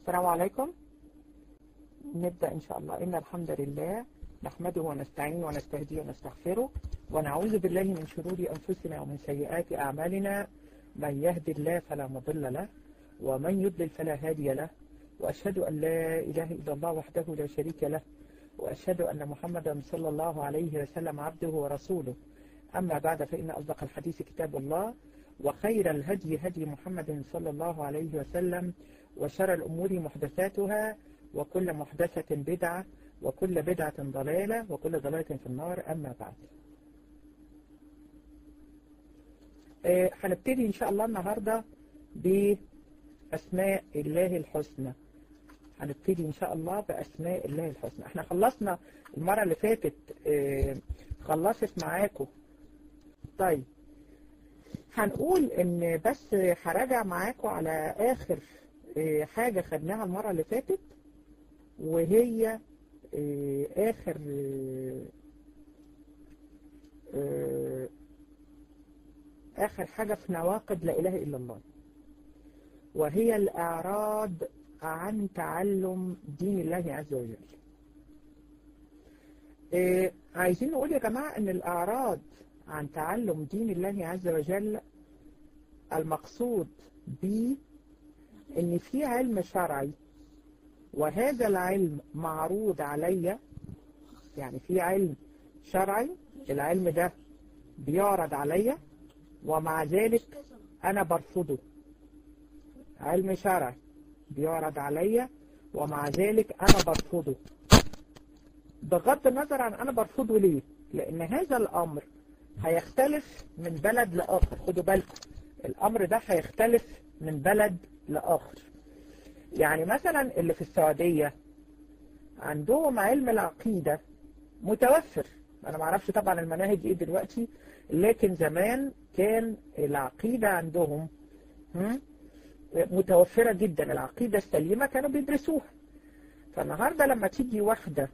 السلام عليكم نبدأ إن شاء الله إن الحمد لله نحمده ونستعينه ونستهديه ونستغفره ونعوذ بالله من شرور أنفسنا ومن سيئات أعمالنا من يهدي الله فلا مضل له ومن يضلل فلا هادي له وأشهد أن لا إله إلا الله وحده لا شريك له وأشهد أن محمدا صلى الله عليه وسلم عبده ورسوله أما بعد فإن أصدق الحديث كتاب الله وخير الهدي هدي محمد صلى الله عليه وسلم وشر الأمور محدثاتها وكل محدثة بدعة وكل بدعة ضلالة وكل ضلالة في النار أما بعد آه، هنبتدي إن شاء الله النهاردة بأسماء الله الحسنى هنبتدي إن شاء الله بأسماء الله الحسنى احنا خلصنا المرة اللي فاتت آه، خلصت معاكم طيب هنقول ان بس هراجع معاكم على اخر آه، حاجة خدناها المرة اللي فاتت وهي آه، اخر آه، آه، اخر حاجة في نواقض لا اله الا الله وهي الاعراض عن تعلم دين الله عز وجل آه، عايزين نقول يا جماعة ان الاعراض عن تعلم دين الله عز وجل المقصود به ان في علم شرعي وهذا العلم معروض عليا يعني في علم شرعي العلم ده بيعرض عليا ومع ذلك انا برفضه علم شرعي بيعرض عليا ومع ذلك انا برفضه بغض النظر عن انا برفضه ليه لان هذا الامر هيختلف من بلد لاخر خدوا بالكم الامر ده هيختلف من بلد لاخر يعني مثلا اللي في السعودية عندهم علم العقيدة متوفر انا معرفش طبعا المناهج ايه دلوقتي لكن زمان كان العقيدة عندهم هم، متوفرة جدا العقيدة السليمة كانوا بيدرسوها فالنهاردة لما تيجي واحدة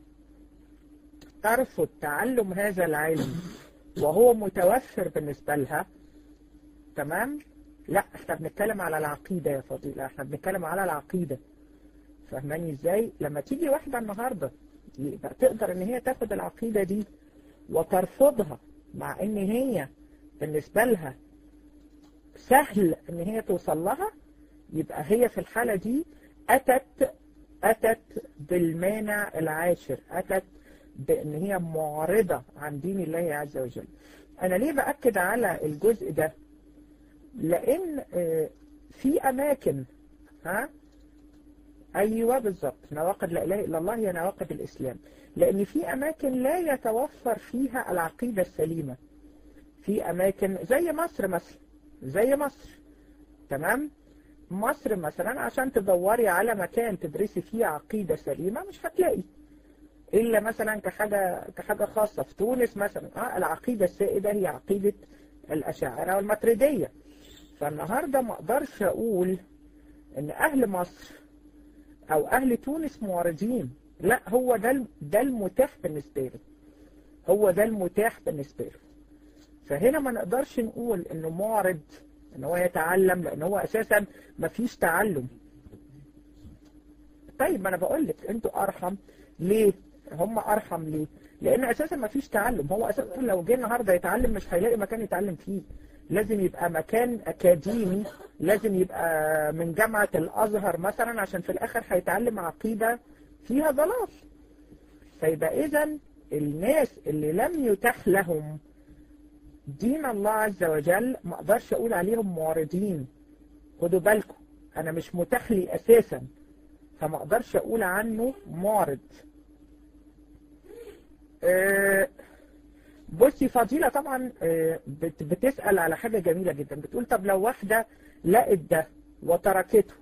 ترفض تعلم هذا العلم وهو متوفر بالنسبة لها تمام لا احنا بنتكلم على العقيدة يا فضيلة احنا بنتكلم على العقيدة فاهماني ازاي لما تيجي واحدة النهاردة يبقى تقدر ان هي تاخد العقيدة دي وترفضها مع ان هي بالنسبة لها سهل ان هي توصل لها يبقى هي في الحالة دي اتت اتت بالمانع العاشر اتت بان هي معرضة عن دين الله عز وجل انا ليه بأكد على الجزء ده لان آه، في اماكن ها ايوه بالظبط نواقض لا اله الا الله هي نواقض الاسلام لان في اماكن لا يتوفر فيها العقيدة السليمة في اماكن زي مصر مثلا زي مصر تمام مصر مثلا عشان تدوري على مكان تدرسي فيه عقيدة سليمة مش هتلاقي إلا مثلا كحاجة كحاجة خاصة في تونس مثلا آه العقيدة السائدة هي عقيدة الأشاعرة والماتريدية فالنهاردة ما أقدرش أقول إن أهل مصر أو أهل تونس معارضين لا هو ده الم- ده المتاح بالنسبة له هو ده المتاح بالنسبة له فهنا ما نقدرش نقول إنه معرض إن هو يتعلم لأن هو أساسا ما فيش تعلم طيب ما انا بقول لك انتوا ارحم ليه هم ارحم ليه لان اساسا ما فيش تعلم هو اساسا لو جه النهارده يتعلم مش هيلاقي مكان يتعلم فيه لازم يبقى مكان اكاديمي لازم يبقى من جامعة الازهر مثلا عشان في الاخر هيتعلم عقيدة فيها ضلال فيبقى اذا الناس اللي لم يتاح لهم دين الله عز وجل ما اقدرش اقول عليهم معرضين خدوا بالكم انا مش متاح لي اساسا فما اقدرش اقول عنه معرض آه، بصي فضيلة طبعا آه، بت- بتسأل على حاجة جميلة جدا بتقول طب لو واحدة لقت ده وتركته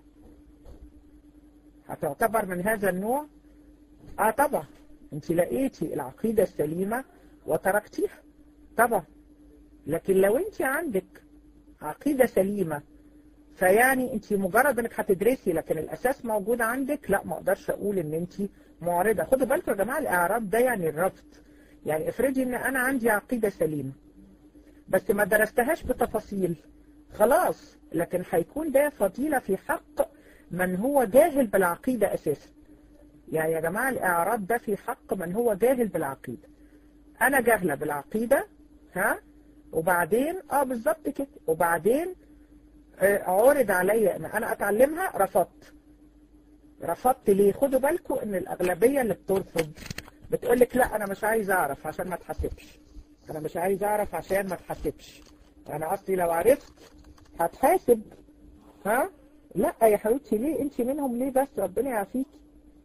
هتعتبر من هذا النوع اه طبعا انت لقيتي العقيدة السليمة وتركتيها طبعا لكن لو انت عندك عقيدة سليمة فيعني انت مجرد انك هتدرسي لكن الاساس موجود عندك لا ما اقدرش اقول ان انت معرضة خدوا بالكم يا جماعة الاعراب ده يعني الرفض يعني افرضي ان انا عندي عقيدة سليمة بس ما درستهاش بتفاصيل خلاص لكن هيكون ده فضيلة في حق من هو جاهل بالعقيدة أساسا يعني يا جماعة الإعراض ده في حق من هو جاهل بالعقيدة أنا جاهلة بالعقيدة ها وبعدين اه بالظبط كده وبعدين آه عرض عليا ان انا اتعلمها رفضت رفضت ليه خدوا بالكم ان الاغلبية اللي بترفض بتقول لك لا انا مش عايز اعرف عشان ما اتحاسبش انا مش عايز اعرف عشان ما اتحاسبش انا اصلي لو عرفت هتحاسب ها لا يا حبيبتي ليه انت منهم ليه بس ربنا يعافيكي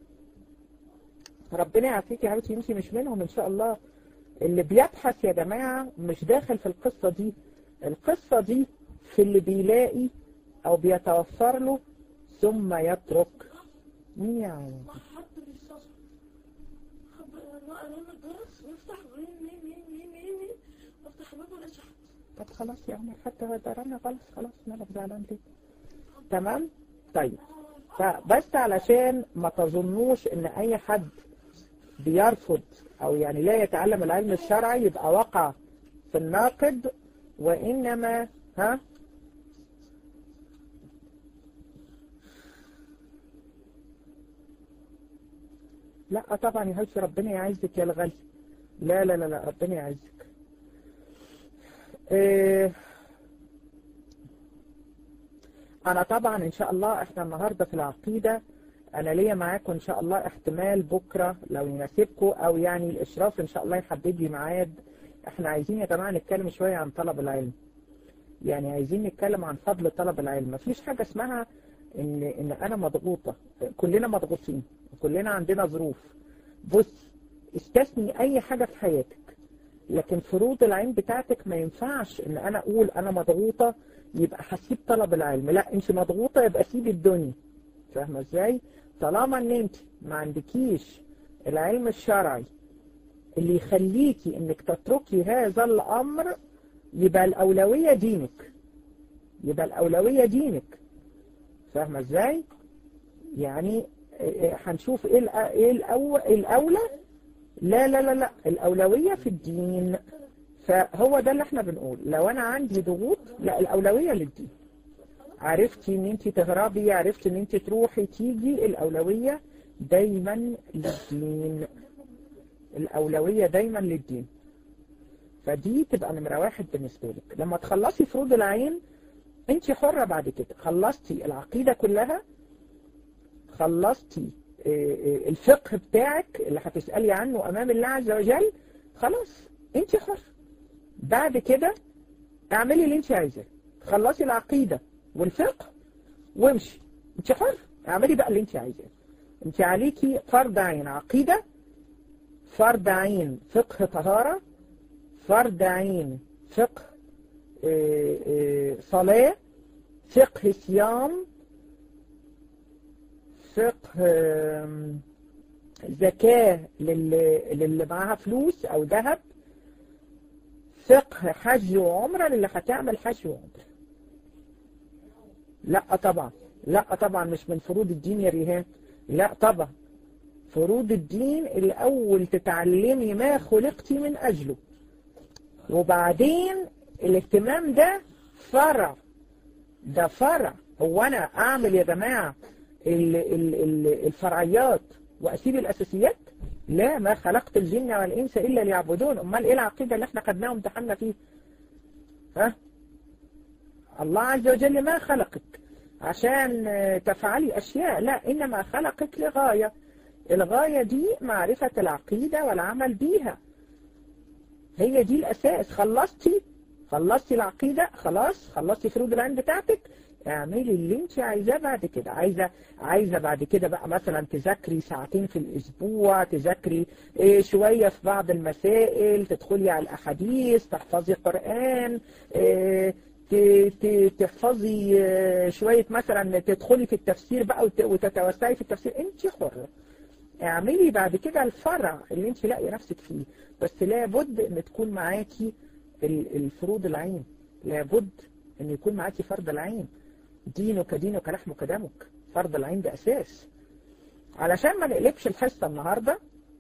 ربنا يعافيكي يا حبيبتي انت مش منهم ان شاء الله اللي بيبحث يا جماعة مش داخل في القصة دي القصة دي في اللي بيلاقي او بيتوفر له ثم يترك مياو حد بيستصل حب امام الجرس وافتح وين مين مين مين مين مين وافتح الباب ولا شحت طب خلاص يا عمر حتى غدرنا خلاص خلاص مالك زعلان ليه تمام طيب فبس علشان ما تظنوش ان اي حد بيرفض او يعني لا يتعلم العلم الشرعي يبقى وقع في الناقد وانما ها لا طبعا يا حبيبتي ربنا يعزك يا الغالي لا لا لا لا ربنا يعزك إيه انا طبعا ان شاء الله احنا النهاردة في العقيدة انا ليا معاكم ان شاء الله احتمال بكرة لو يناسبكم او يعني الاشراف ان شاء الله يحدد لي ميعاد احنا عايزين يا جماعة نتكلم شوية عن طلب العلم يعني عايزين نتكلم عن فضل طلب العلم مفيش حاجة اسمها ان ان انا مضغوطة كلنا مضغوطين كلنا عندنا ظروف بص استثني اي حاجة في حياتك لكن فروض العين بتاعتك ما ينفعش ان انا اقول انا مضغوطة يبقى هسيب طلب العلم لا انت مضغوطة يبقى سيب الدنيا فاهمة ازاي طالما ان انت ما عندكيش العلم الشرعي اللي يخليكي انك تتركي هذا الامر يبقى الاولوية دينك يبقى الاولوية دينك فاهمة ازاي يعني هنشوف ايه الأ- ايه الأو... الاولى لا لا لا لا الاولوية في الدين فهو ده اللي احنا بنقول لو انا عندي ضغوط لا الاولوية للدين عرفتي ان انت تهربي عرفتي ان انت تروحي تيجي الاولوية دايما للدين الاولوية دايما للدين فدي تبقى نمرة واحد بالنسبة لك لما تخلصي فروض العين انت حرة بعد كده خلصتي العقيدة كلها خلصتي اه، اه، الفقه بتاعك اللي هتسألي عنه امام الله عز وجل خلاص انت حر بعد كده اعملي اللي انت عايزاه خلصي العقيدة والفقه وامشي انت حر اعملي بقى اللي انت عايزاه انت عليكي فرض عين عقيدة فرض عين فقه طهارة فرض عين فقه اه، اه، صلاة فقه صيام فقه آم، زكاة للي, للي معاها فلوس او ذهب فقه حج وعمرة للي هتعمل حج وعمرة لا طبعا لا طبعا مش من فروض الدين يا ريهان لا طبعا فروض الدين الأول تتعلمي ما خلقتي من أجله وبعدين الاهتمام ده فرع ده فرع هو أنا أعمل يا جماعة ال- ال- ال- الفرعيات وأسيب الأساسيات لا ما خلقت الجن والإنس إلا ليعبدون أمال إيه العقيدة اللي احنا خدناها وامتحنا فيه ها الله عز وجل ما خلقك عشان آه، تفعلي أشياء لا إنما خلقك لغاية الغاية دي معرفة العقيدة والعمل بيها هي دي الأساس خلصتي خلصتي العقيدة خلاص خلصتي فروض العين بتاعتك اعملي اللي انت عايزاه بعد كده عايزة عايزة بعد كده بقى مثلا تذاكري ساعتين في الأسبوع تذاكري ايه شوية في بعض المسائل تدخلي على الأحاديث تحفظي قرآن ايه ت- ت- تحفظي آه، شوية مثلا تدخلي في التفسير بقى وت- وتتوسعي في التفسير انت حرة اعملي بعد كده الفرع اللي انت لاقيه نفسك فيه بس لابد ان تكون معاكي ال- الفروض العين لابد ان يكون معاكي فرض العين دينك دينك لحمك دمك فرض العين ده اساس علشان ما نقلبش الحصة النهاردة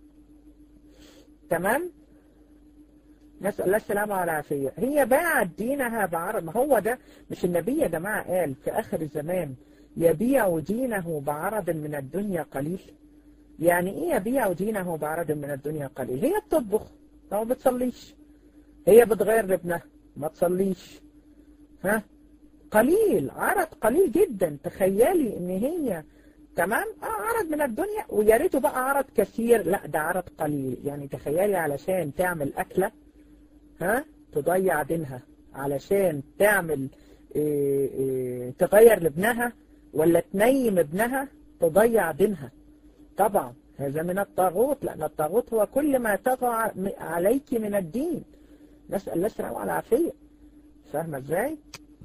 تمام نسأل الله السلامة والعافية هي باعت دينها بعرض ما هو ده مش النبي يا جماعة قال في آخر الزمان يبيع دينه بعرض من الدنيا قليل يعني ايه يبيع دينه بعرض من الدنيا قليل هي بتطبخ ما بتصليش هي بتغير لابنها ما تصليش ها قليل عرض قليل جدا تخيلي ان هي تمام اه عرض من الدنيا ويا ريته بقى عرض كثير لا ده عرض قليل يعني تخيلي علشان تعمل اكله ها تضيع دينها علشان تعمل إيه إيه تغير لابنها ولا تنيم ابنها تضيع دينها طبعا هذا من الطاغوت لأن الطاغوت هو كل ما طغى عليك من الدين نسأل الله السلامة والعافية فاهمة ازاي؟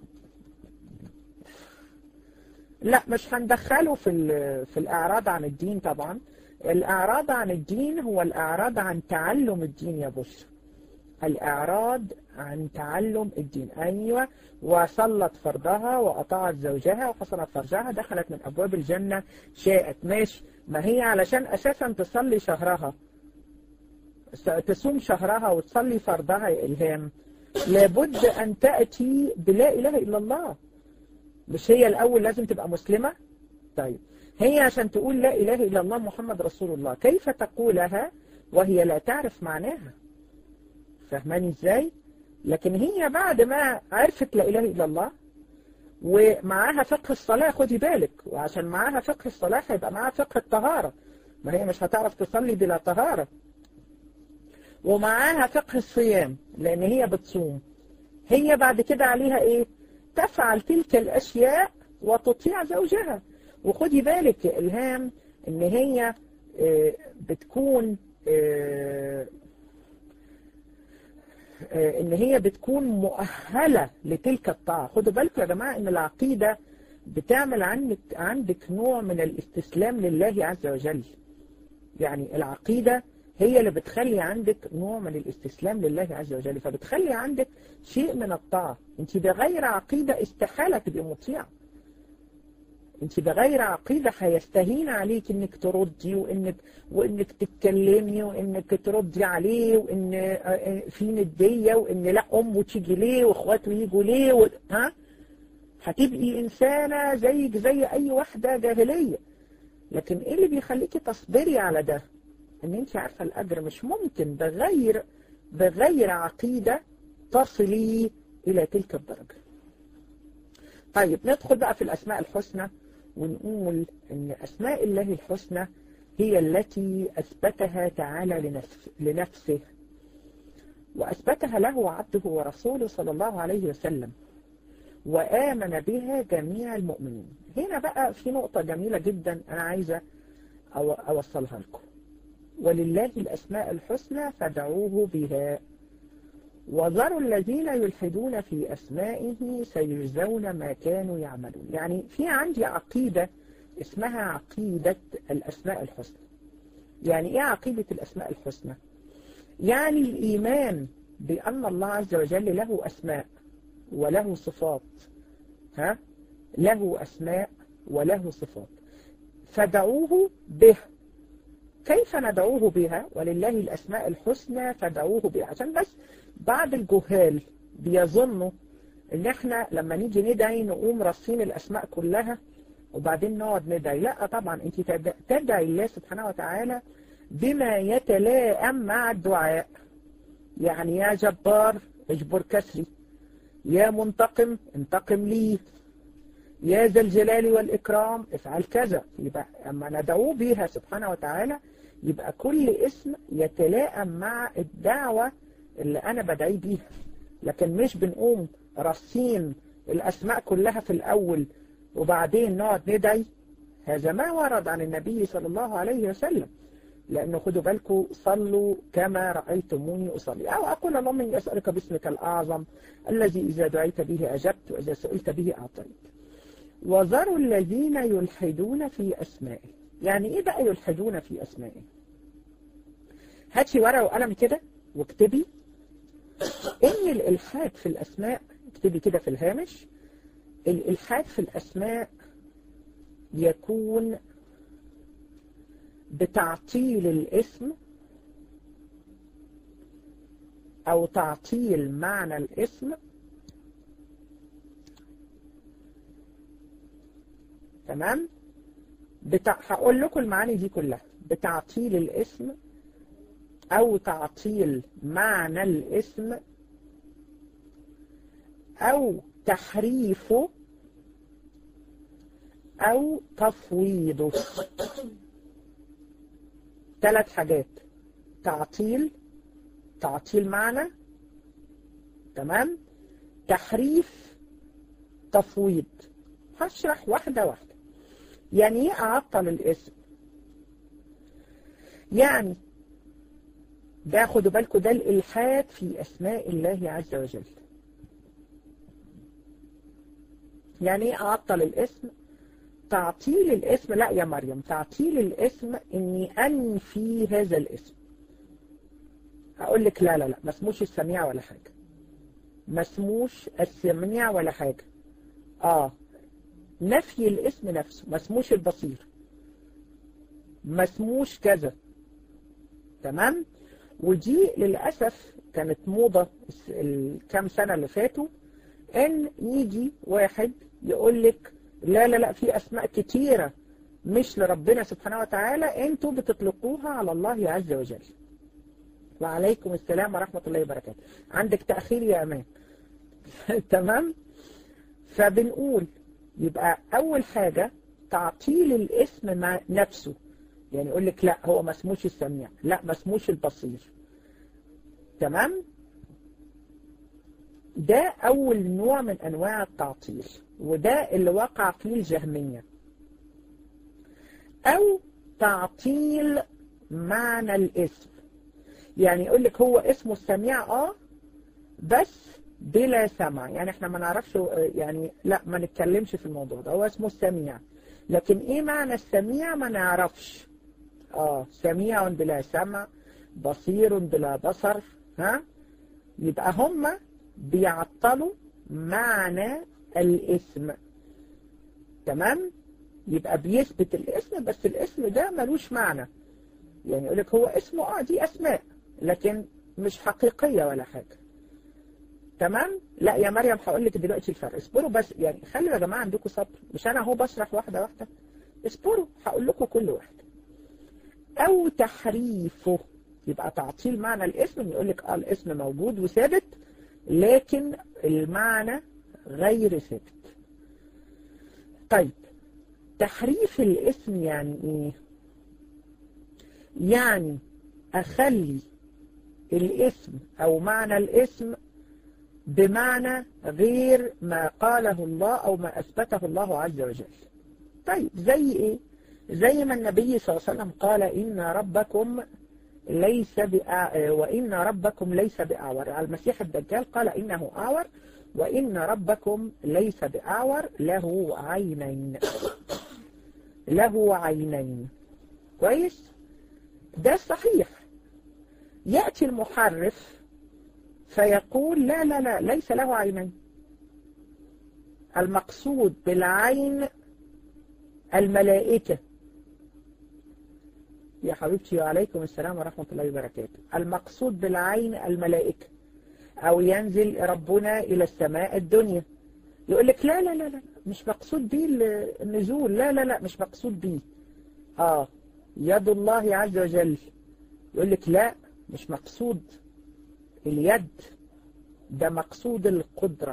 لا مش هندخله في في الإعراض عن الدين طبعا الإعراض عن الدين هو الإعراض عن تعلم الدين يا بشرى الإعراض عن تعلم الدين أيوة وصلت فرضها وأطاعت زوجها وحصلت فرجها دخلت من أبواب الجنة شاءت ماشي ما هي علشان أساسا تصلي شهرها تصوم شهرها وتصلي فرضها يا إلهام لابد أن تأتي بلا إله إلا الله مش هي الأول لازم تبقى مسلمة طيب هي عشان تقول لا إله إلا الله محمد رسول الله كيف تقولها وهي لا تعرف معناها فاهماني ازاي لكن هي بعد ما عرفت لا إله إلا الله ومعاها فقه الصلاة خدي بالك وعشان معاها فقه الصلاة هيبقى معاها فقه الطهارة ما هي مش هتعرف تصلي بلا طهارة ومعاها فقه الصيام لأن هي بتصوم هي بعد كده عليها إيه تفعل تلك الأشياء وتطيع زوجها وخدي بالك يا إلهام إن هي بتكون ان هي بتكون مؤهلة لتلك الطاعة خدوا بالكم يا جماعة ان العقيدة بتعمل عندك, عندك نوع من الاستسلام لله عز وجل يعني العقيدة هي اللي بتخلي عندك نوع من الاستسلام لله عز وجل فبتخلي عندك شيء من الطاعة انت بغير عقيدة استحالة تبقي مطيعة انت بغير عقيدة هيستهين عليك انك تردي وانك وانك تتكلمي وانك تردي عليه وان في ندية وان لا امه تيجي ليه واخواته يجوا ليه و... ها هتبقي انسانة زيك زي اي واحدة جاهلية لكن ايه اللي بيخليكي تصبري على ده ان انت عارفة الاجر مش ممكن بغير بغير عقيدة تصلي الى تلك الدرجة طيب ندخل بقى في الاسماء الحسنى ونقول ان اسماء الله الحسنى هي التي اثبتها تعالى لنفس لنفسه واثبتها له عبده ورسوله صلى الله عليه وسلم وآمن بها جميع المؤمنين هنا بقى في نقطة جميلة جدا أنا عايزة أوصلها لكم ولله الأسماء الحسنى فادعوه بها وذروا الذين يلحدون في أسمائه سيجزون ما كانوا يعملون يعني في عندي عقيدة اسمها عقيدة الأسماء الحسنى يعني إيه عقيدة الأسماء الحسنى يعني الإيمان بأن الله عز وجل له أسماء وله صفات ها له أسماء وله صفات فدعوه به كيف ندعوه بها ولله الأسماء الحسنى فدعوه بها عشان بس بعض الجهال بيظنوا ان احنا لما نيجي ندعي نقوم رصين الأسماء كلها وبعدين نقعد ندعي لا طبعا انت تدعي الله سبحانه وتعالى بما يتلائم مع الدعاء يعني يا جبار اجبر كسري يا منتقم انتقم لي يا ذا الجلال والإكرام افعل كذا يبقى أما ندعوه بها سبحانه وتعالى يبقى كل اسم يتلائم مع الدعوة اللي أنا بدعي بيها لكن مش بنقوم رصين الأسماء كلها في الأول وبعدين نقعد ندعي هذا ما ورد عن النبي صلى الله عليه وسلم لأنه خدوا بالكم صلوا كما رأيتموني أصلي أو أقول اللهم إني أسألك باسمك الأعظم الذي إذا دعيت به أجبت وإذا سئلت به أعطيت وذروا الذين يلحدون في أسمائه يعني إيه بقى يلحدون في أسمائه هاتي ورقة وقلم كده واكتبي إن الإلحاد في الأسماء اكتبي كده في الهامش الإلحاد في الأسماء يكون بتعطيل الاسم أو تعطيل معنى الاسم تمام بتاع هقول لكم المعاني دي كلها بتعطيل الاسم او تعطيل معنى الاسم او تحريفه او تفويضه ثلاث حاجات تعطيل تعطيل معنى تمام تحريف تفويض هشرح واحدة واحدة يعني ايه اعطل الاسم يعني ده خدوا بالكم ده الالحاد في اسماء الله عز وجل يعني ايه اعطل الاسم تعطيل الاسم لا يا مريم تعطيل الاسم اني انفي هذا الاسم اقول لك لا لا لا ما اسموش السميع ولا حاجة ما اسموش السميع ولا حاجة اه نفي الاسم نفسه ما اسموش البصير ما اسموش كذا تمام ودي للأسف كانت موضة الكام سنة اللي فاتوا ان يجي واحد يقول لك لا لا لا في اسماء كتيرة مش لربنا سبحانه وتعالى انتوا بتطلقوها على الله عز وجل وعليكم السلام ورحمة الله وبركاته عندك تأخير يا امان تمام فبنقول يبقى اول حاجة تعطيل الاسم مع نفسه يعني يقول لك لا هو ما اسموش السميع لا ما اسموش البصير تمام ده أول نوع من أنواع التعطيل وده اللي وقع فيه الجهمية أو تعطيل معنى الاسم يعني يقول لك هو اسمه السميع اه بس بلا سمع يعني احنا ما نعرفش يعني لا ما نتكلمش في الموضوع ده هو اسمه السميع لكن ايه معنى السميع ما نعرفش اه سميع بلا سمع بصير بلا بصر ها يبقى هم بيعطلوا معنى الاسم تمام يبقى بيثبت الاسم بس الاسم ده ملوش معنى يعني يقول لك هو اسمه اه دي اسماء لكن مش حقيقية ولا حاجة تمام لا يا مريم هقول لك دلوقتي الفرق اصبروا بس يعني خلوا يا جماعة عندكم صبر مش انا اهو بشرح واحدة واحدة اصبروا هقول لكم كل واحدة او تحريفه يبقى تعطيل معنى الاسم يقول لك اه الاسم موجود وثابت لكن المعنى غير ثابت طيب تحريف الاسم يعني ايه يعني اخلي الاسم او معنى الاسم بمعنى غير ما قاله الله او ما اثبته الله عز وجل طيب زي ايه زي ما النبي صلى الله عليه وسلم قال ان ربكم ليس بأع... وإن ربكم ليس بأعور المسيح الدجال قال إنه أعور وإن ربكم ليس بأعور له عينين له عينين كويس ده صحيح يأتي المحرف فيقول لا لا لا ليس له عينين المقصود بالعين الملائكة يا حبيبتي وعليكم السلام ورحمة الله وبركاته المقصود بالعين الملائكة أو ينزل ربنا إلى السماء الدنيا يقول لك لا لا لا لا مش مقصود بيه النزول لا لا لا مش مقصود بيه آه يد الله عز وجل يقول لك لا مش مقصود اليد ده مقصود القدرة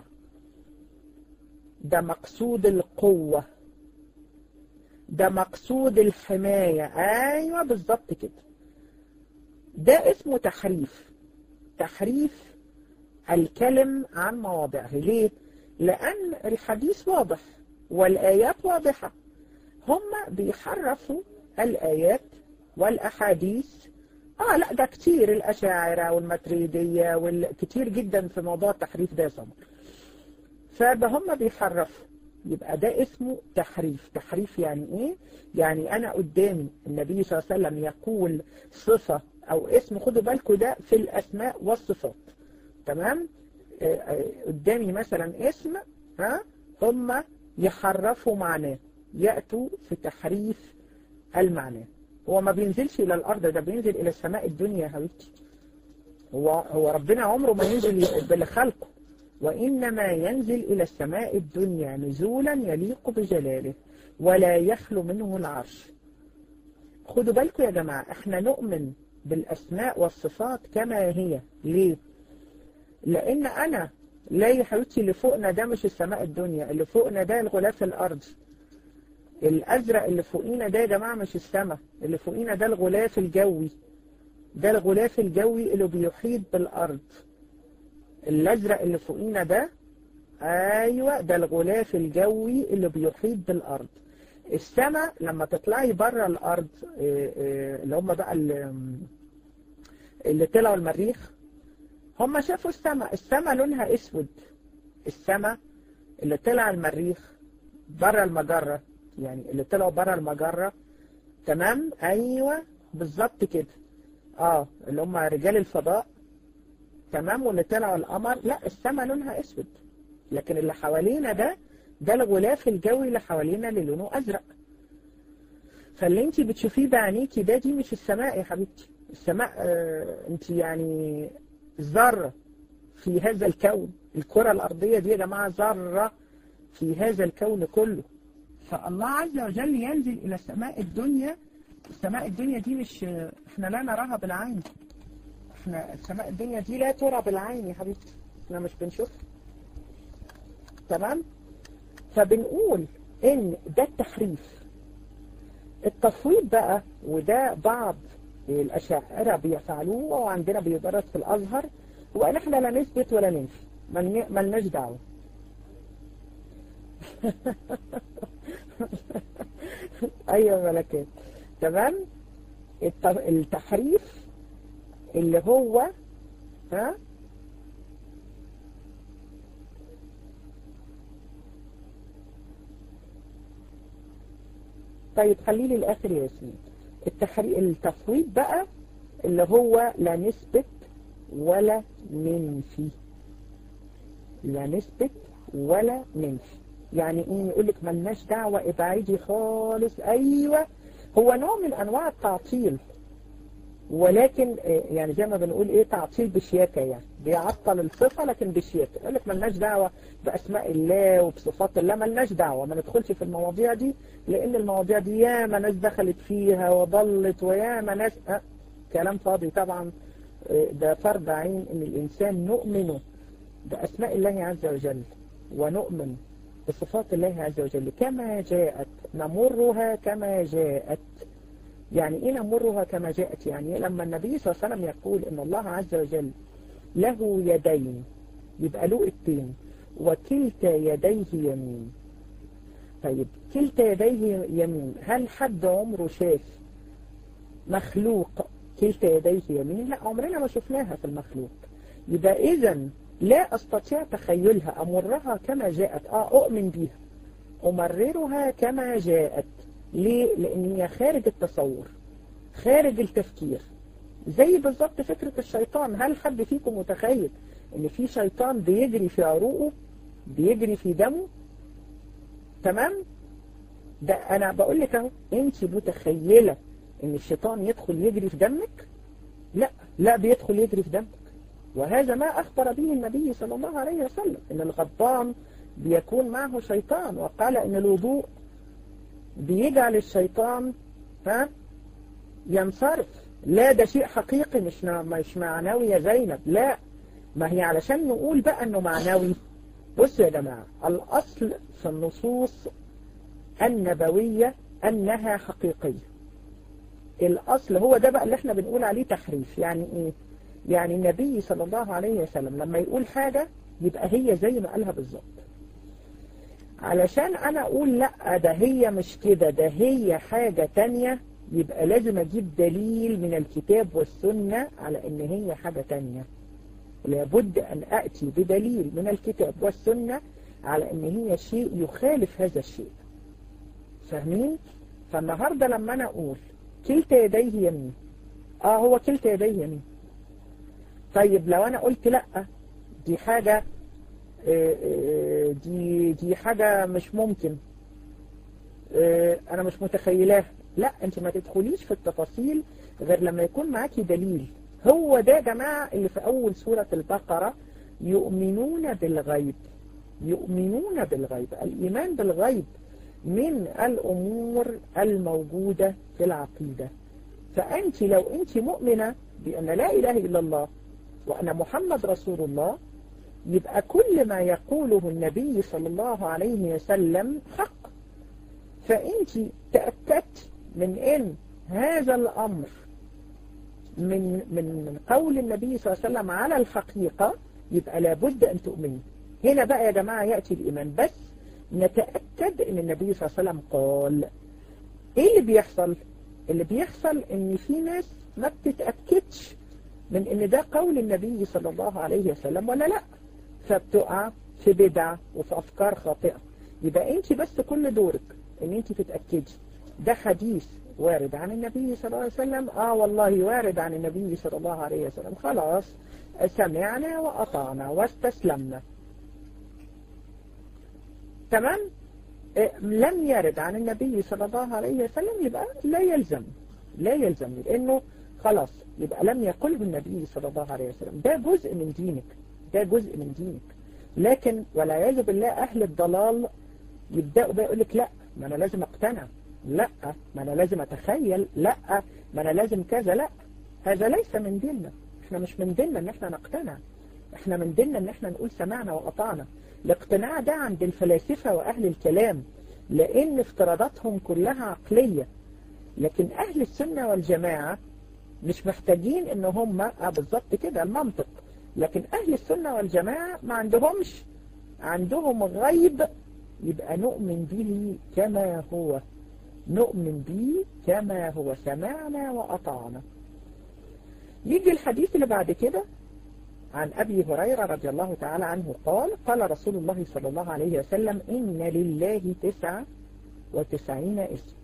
ده مقصود القوة ده مقصود الحماية أيوة بالظبط كده ده اسمه تحريف تحريف الكلم عن مواضعه ليه؟ لأن الحديث واضح والآيات واضحة هم بيحرفوا الآيات والأحاديث آه لا ده كتير الأشاعرة والمتريدية والكتير جدا في موضوع التحريف ده صبر فهم بيحرفوا يبقى ده اسمه تحريف تحريف يعني ايه يعني انا قدامي النبي صلى الله عليه وسلم يقول صفة او اسم خدوا بالكم ده في الاسماء والصفات تمام قدامي مثلا اسم ها هم يحرفوا معناه يأتوا في تحريف المعنى هو ما بينزلش الى الارض ده بينزل الى السماء الدنيا يا حبيبتي هو هو ربنا عمره ما ينزل بالخلق وإنما ينزل إلى السماء الدنيا نزولا يليق بجلاله ولا يخلو منه العرش خدوا بالكم يا جماعة احنا نؤمن بالأسماء والصفات كما هي ليه؟ لأن أنا لا يا حبيبتي اللي فوقنا ده مش السماء الدنيا اللي فوقنا ده الغلاف الأرض الأزرق اللي فوقينا ده يا جماعة مش السماء اللي فوقينا ده الغلاف الجوي ده الغلاف الجوي اللي بيحيط بالأرض الأزرق اللي فوقينا ده أيوة ده الغلاف الجوي اللي بيحيط بالأرض السماء لما تطلعي بره الأرض اللي هم بقى اللي طلعوا المريخ هم شافوا السماء السماء لونها اسود السماء اللي طلع المريخ بره المجرة يعني اللي طلعوا بره المجرة تمام ايوه بالظبط كده اه اللي هم رجال الفضاء تمام واللي طلعوا القمر لا السماء لونها اسود لكن اللي حوالينا ده ده الغلاف الجوي اللي حوالينا اللي لونه ازرق فاللي انت بتشوفيه بعينيكي ده دي مش السماء يا حبيبتي السماء آه انت يعني ذرة في هذا الكون الكرة الأرضية دي يا جماعة ذرة في هذا الكون كله فالله عز وجل ينزل إلى السماء الدنيا السماء الدنيا دي مش احنا لا نراها بالعين احنا السماء الدنيا دي لا ترى بالعين يا حبيبتي احنا مش بنشوفها تمام فبنقول ان ده التحريف التفويض بقى وده بعض الأشاعرة بيفعلوه وعندنا بيدرس في الأزهر وأن احنا لا نثبت ولا ننفي ملناش دعوة أيوة ملكات تمام التحريف اللي هو ها طيب خليه للآخر يا ياسمين التحريق التفويض بقى اللي هو لا نثبت ولا ننفي لا نثبت ولا ننفي يعني ايه يقول لك ملناش دعوة ابعدي خالص ايوه هو نوع من انواع التعطيل ولكن يعني زي ما بنقول ايه تعطيل بشياكة يعني بيعطل الصفة لكن بشياكة يقول لك ملناش دعوة بأسماء الله وبصفات الله ملناش دعوة ما ندخلش في المواضيع دي لأن المواضيع دي ياما ناس دخلت فيها وضلت وياما ناس أه كلام فاضي طبعا ده فرض عين ان الإنسان نؤمن بأسماء الله عز وجل ونؤمن بصفات الله عز وجل كما جاءت نمرها كما جاءت يعني ايه نمرها كما جاءت يعني لما النبي صلى الله عليه وسلم يقول ان الله عز وجل له يدين يبقى له ايدين وكلتا يديه يمين طيب كلتا يديه يمين هل حد عمره شاف مخلوق كلتا يديه يمين لا عمرنا ما شفناها في المخلوق يبقى اذا لا استطيع تخيلها امرها كما جاءت اه اؤمن بيها امررها كما جاءت ليه؟ لأن هي خارج التصور خارج التفكير زي بالظبط فكرة الشيطان هل حد فيكم متخيل ان في شيطان بيجري في عروقه بيجري في دمه تمام ده انا بقول لك اهو انت متخيلة ان الشيطان يدخل يجري في دمك لا لا بيدخل يجري في دمك وهذا ما اخبر به النبي صلى الله عليه وسلم ان الغضبان بيكون معه شيطان وقال ان الوضوء بيجعل الشيطان ها ينصرف لا ده شيء حقيقي مش مش معنوي يا زينب لا ما هي علشان نقول بقى انه معنوي بصوا يا جماعة الاصل في النصوص النبوية انها حقيقية الاصل هو ده بقى اللي احنا بنقول عليه تحريف يعني ايه يعني النبي صلى الله عليه وسلم لما يقول حاجة يبقى هي زي ما قالها بالظبط علشان انا اقول لا ده هي مش كده ده هي حاجة تانية يبقى لازم اجيب دليل من الكتاب والسنة على ان هي حاجة تانية لابد ان اتي بدليل من الكتاب والسنة على ان هي شيء يخالف هذا الشيء فاهمين فالنهاردة لما انا اقول كلتا يديه يمين اه هو كلتا يديه يمين طيب لو انا قلت لا دي حاجة دي دي حاجة مش ممكن انا مش متخيلاها لا انت ما تدخليش في التفاصيل غير لما يكون معاكي دليل هو ده يا جماعة اللي في اول سورة البقرة يؤمنون بالغيب يؤمنون بالغيب الايمان بالغيب من الأمور الموجودة في العقيدة فأنت لو أنت مؤمنة بأن لا إله إلا الله وأن محمد رسول الله يبقى كل ما يقوله النبي صلى الله عليه وسلم حق فأنت تأكدت من أن هذا الأمر من من من قول النبي صلى الله عليه وسلم على الحقيقة يبقى لابد أن تؤمني هنا بقى يا جماعة يأتي الإيمان بس نتأكد أن النبي صلى الله عليه وسلم قال إيه اللي بيحصل؟ اللي بيحصل أن في ناس ما بتتأكدش من أن ده قول النبي صلى الله عليه وسلم ولا لا فبتقع في بدع وفي أفكار خاطئة يبقى أنت بس كل دورك أن أنت تتأكدي ده حديث وارد عن النبي صلى الله عليه وسلم آه والله وارد عن النبي صلى الله عليه وسلم خلاص سمعنا وأطعنا واستسلمنا تمام إيه لم يرد عن النبي صلى الله عليه وسلم يبقى لا يلزم لا يلزم لأنه خلاص يبقى لم يقله النبي صلى الله عليه وسلم ده جزء من دينك ده جزء من دينك لكن والعياذ بالله أهل الضلال يبدأوا بقى يقول لك لا ما أنا لازم أقتنع لا ما أنا لازم أتخيل لا ما أنا لازم كذا لا هذا ليس من ديننا احنا مش من ديننا ان احنا نقتنع احنا من ديننا ان احنا نقول سمعنا وأطعنا الاقتناع ده عند الفلاسفة وأهل الكلام لأن افتراضاتهم كلها عقلية لكن أهل السنة والجماعة مش محتاجين ان هم اه بالظبط كده المنطق لكن أهل السنة والجماعة ما عندهمش عندهم غيب يبقى نؤمن به كما هو نؤمن به كما هو سمعنا وأطعنا يجي الحديث اللي بعد كده عن أبي هريرة رضي الله تعالى عنه قال قال رسول الله صلى الله عليه وسلم إن لله تسعة وتسعين اسم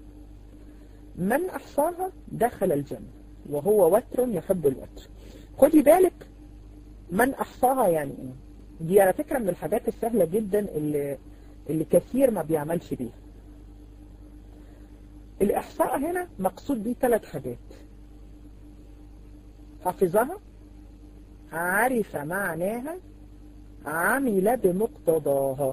من أحصاها دخل الجنة وهو وتر يحب الوتر خدي بالك من أحصاها يعني إيه دي على فكرة من الحاجات السهلة جدا اللي, اللي كثير ما بيعملش بيها الإحصاء هنا مقصود بيه ثلاث حاجات حفظها عرف معناها عمل بمقتضاها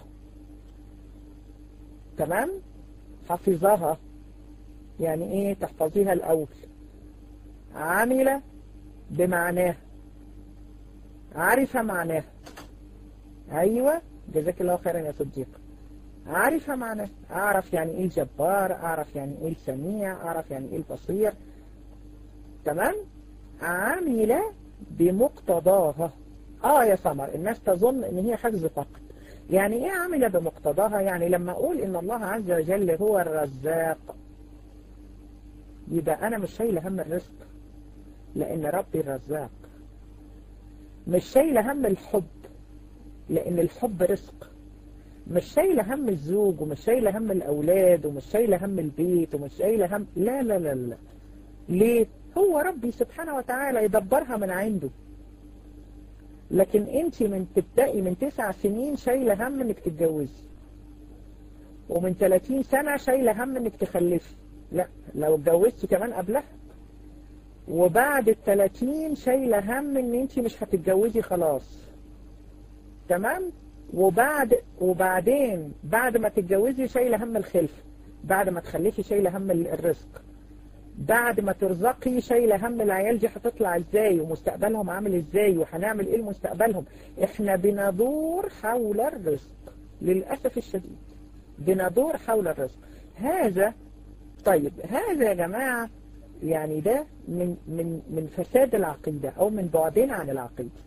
تمام حفظها يعني ايه تحفظيها الاول عمل بمعناها عرف معناها ايوه جزاك الله خيرا يا صديق عارف معناه اعرف يعني ايه الجبار اعرف يعني ايه السميع اعرف يعني ايه البصير تمام عمل بمقتضاها اه يا سمر الناس تظن ان هي حفظ فقط يعني ايه عمل بمقتضاها يعني لما اقول ان الله عز وجل هو الرزاق يبقى انا مش شايله هم الرزق لان ربي الرزاق مش شايله هم الحب لان الحب رزق مش شايله هم الزوج ومش شايله هم الاولاد ومش شايله هم البيت ومش شايله هم لا لا لا لا ليه هو ربي سبحانه وتعالى يدبرها من عنده لكن انت من تبدأي من تسع سنين شايلة هم انك تتجوزي ومن 30 سنة شايلة هم انك تخلفي لا لو اتجوزتي كمان قبلها وبعد ال 30 شايلة هم ان انت مش هتتجوزي خلاص تمام وبعد وبعدين بعد ما تتجوزي شايلة هم الخلف بعد ما تخلفي شايلة هم الرزق بعد ما ترزقي شايلة هم العيال دي هتطلع ازاي ومستقبلهم عامل ازاي وهنعمل ايه لمستقبلهم احنا بندور حول الرزق للأسف الشديد بندور حول الرزق هذا طيب هذا يا جماعة يعني ده من من من فساد العقيدة او من بعدين عن العقيدة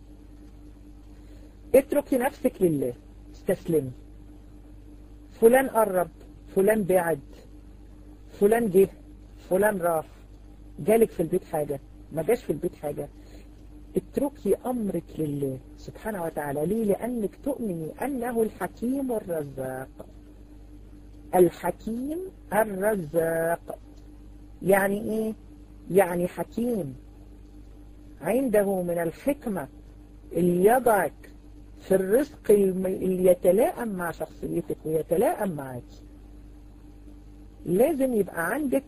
اتركي نفسك لله استسلمي فلان قرب فلان بعد فلان جه فلان راح جالك في البيت حاجة ما جاش في البيت حاجة اتركي أمرك لله سبحانه وتعالى ليه لأنك تؤمني أنه الحكيم الرزاق الحكيم الرزاق يعني إيه يعني حكيم عنده من الحكمة اللي يضعك في الرزق اللي يتلائم مع شخصيتك ويتلائم معك لازم يبقى عندك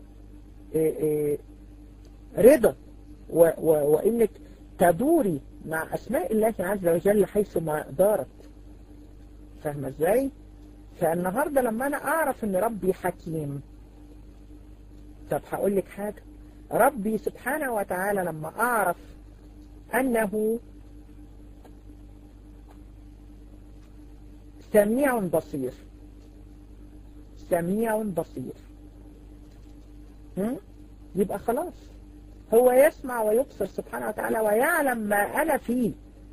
رضا و و وانك تدوري مع اسماء الله عز وجل حيث ما دارت فاهمة ازاي فالنهاردة لما أنا أعرف أن ربي حكيم طب هقول لك حاجة ربي سبحانه وتعالى لما أعرف أنه سميع بصير سميع بصير هم؟ يبقى خلاص هو يسمع ويبصر سبحانه وتعالى ويعلم ما أنا فيه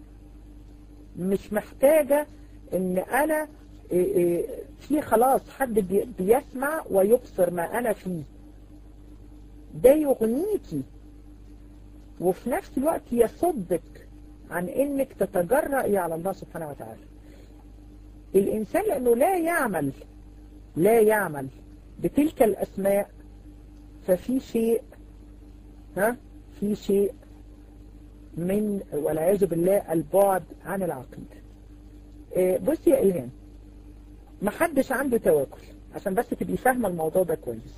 مش محتاجة ان انا في خلاص حد بيسمع ويبصر ما انا فيه ده يغنيكي وفي نفس الوقت يصدك عن انك تتجرأي على الله سبحانه وتعالى الانسان لانه لا يعمل لا يعمل بتلك الاسماء ففي شيء ها في شيء من والعياذ بالله البعد عن العقيدة بصي يا إلهام محدش عنده توكل عشان بس تبقي فاهمة الموضوع ده كويس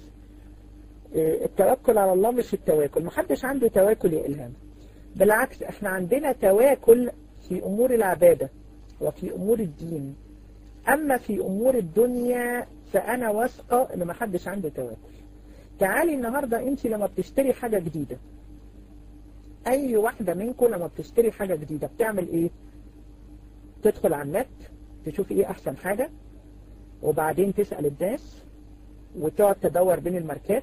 التوكل على الله مش التواكل محدش عنده تواكل يا إلهام بالعكس احنا عندنا تواكل في أمور العبادة وفي أمور الدين أما في أمور الدنيا فأنا واثقة إن محدش عنده تواكل تعالي النهاردة انت لما بتشتري حاجة جديدة اي واحدة منكم لما بتشتري حاجة جديدة بتعمل ايه تدخل على النت تشوف ايه احسن حاجة وبعدين تسأل الناس وتقعد تدور بين الماركات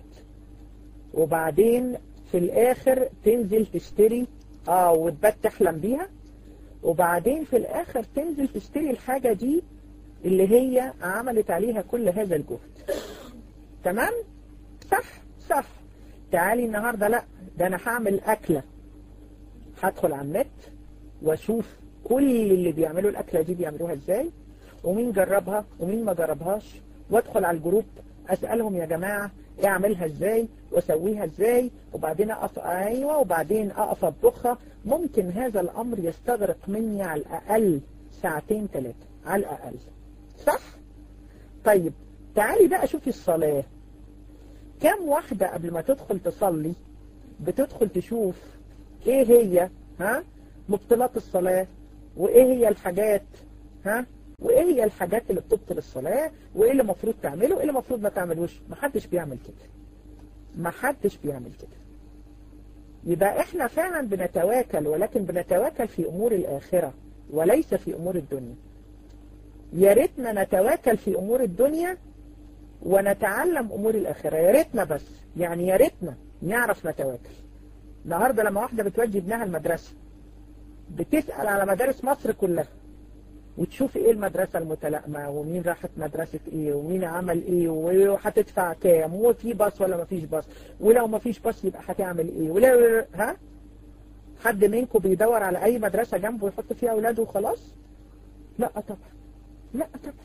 وبعدين في الاخر تنزل تشتري اه وتبات تحلم بيها وبعدين في الاخر تنزل تشتري الحاجة دي اللي هي عملت عليها كل هذا الجهد تمام صح صح تعالي النهاردة لا ده انا هعمل اكلة هدخل على النت واشوف كل اللي بيعملوا الاكلة دي بيعملوها ازاي ومين جربها ومين ما جربهاش وادخل على الجروب اسألهم يا جماعة اعملها ازاي واسويها ازاي وبعدين اقف ايوه وبعدين اقف اطبخها ممكن هذا الامر يستغرق مني على الاقل ساعتين ثلاثة على الاقل صح طيب تعالي بقى شوفي الصلاة كم واحدة قبل ما تدخل تصلي بتدخل تشوف ايه هي ها مبطلات الصلاة وايه هي الحاجات ها وايه هي الحاجات اللي بتبطل الصلاة وايه اللي المفروض تعمله وايه اللي المفروض ما تعملوش محدش بيعمل كده محدش بيعمل كده يبقى احنا فعلا بنتواكل ولكن بنتواكل في امور الاخرة وليس في امور الدنيا يا ريتنا نتواكل في امور الدنيا ونتعلم امور الاخرة يا ريتنا بس يعني يا ريتنا نعرف نتواكل النهاردة لما واحدة بتودي ابنها المدرسة بتسأل على مدارس مصر كلها وتشوف ايه المدرسة المتلائمة ومين راحت مدرسة ايه ومين عمل ايه وهتدفع كام وفي باص ولا مفيش باص ولو مفيش باص يبقى هتعمل ايه ولو ها حد منكم بيدور على اي مدرسة جنبه يحط فيها اولاده وخلاص لا طبعا لا طبعا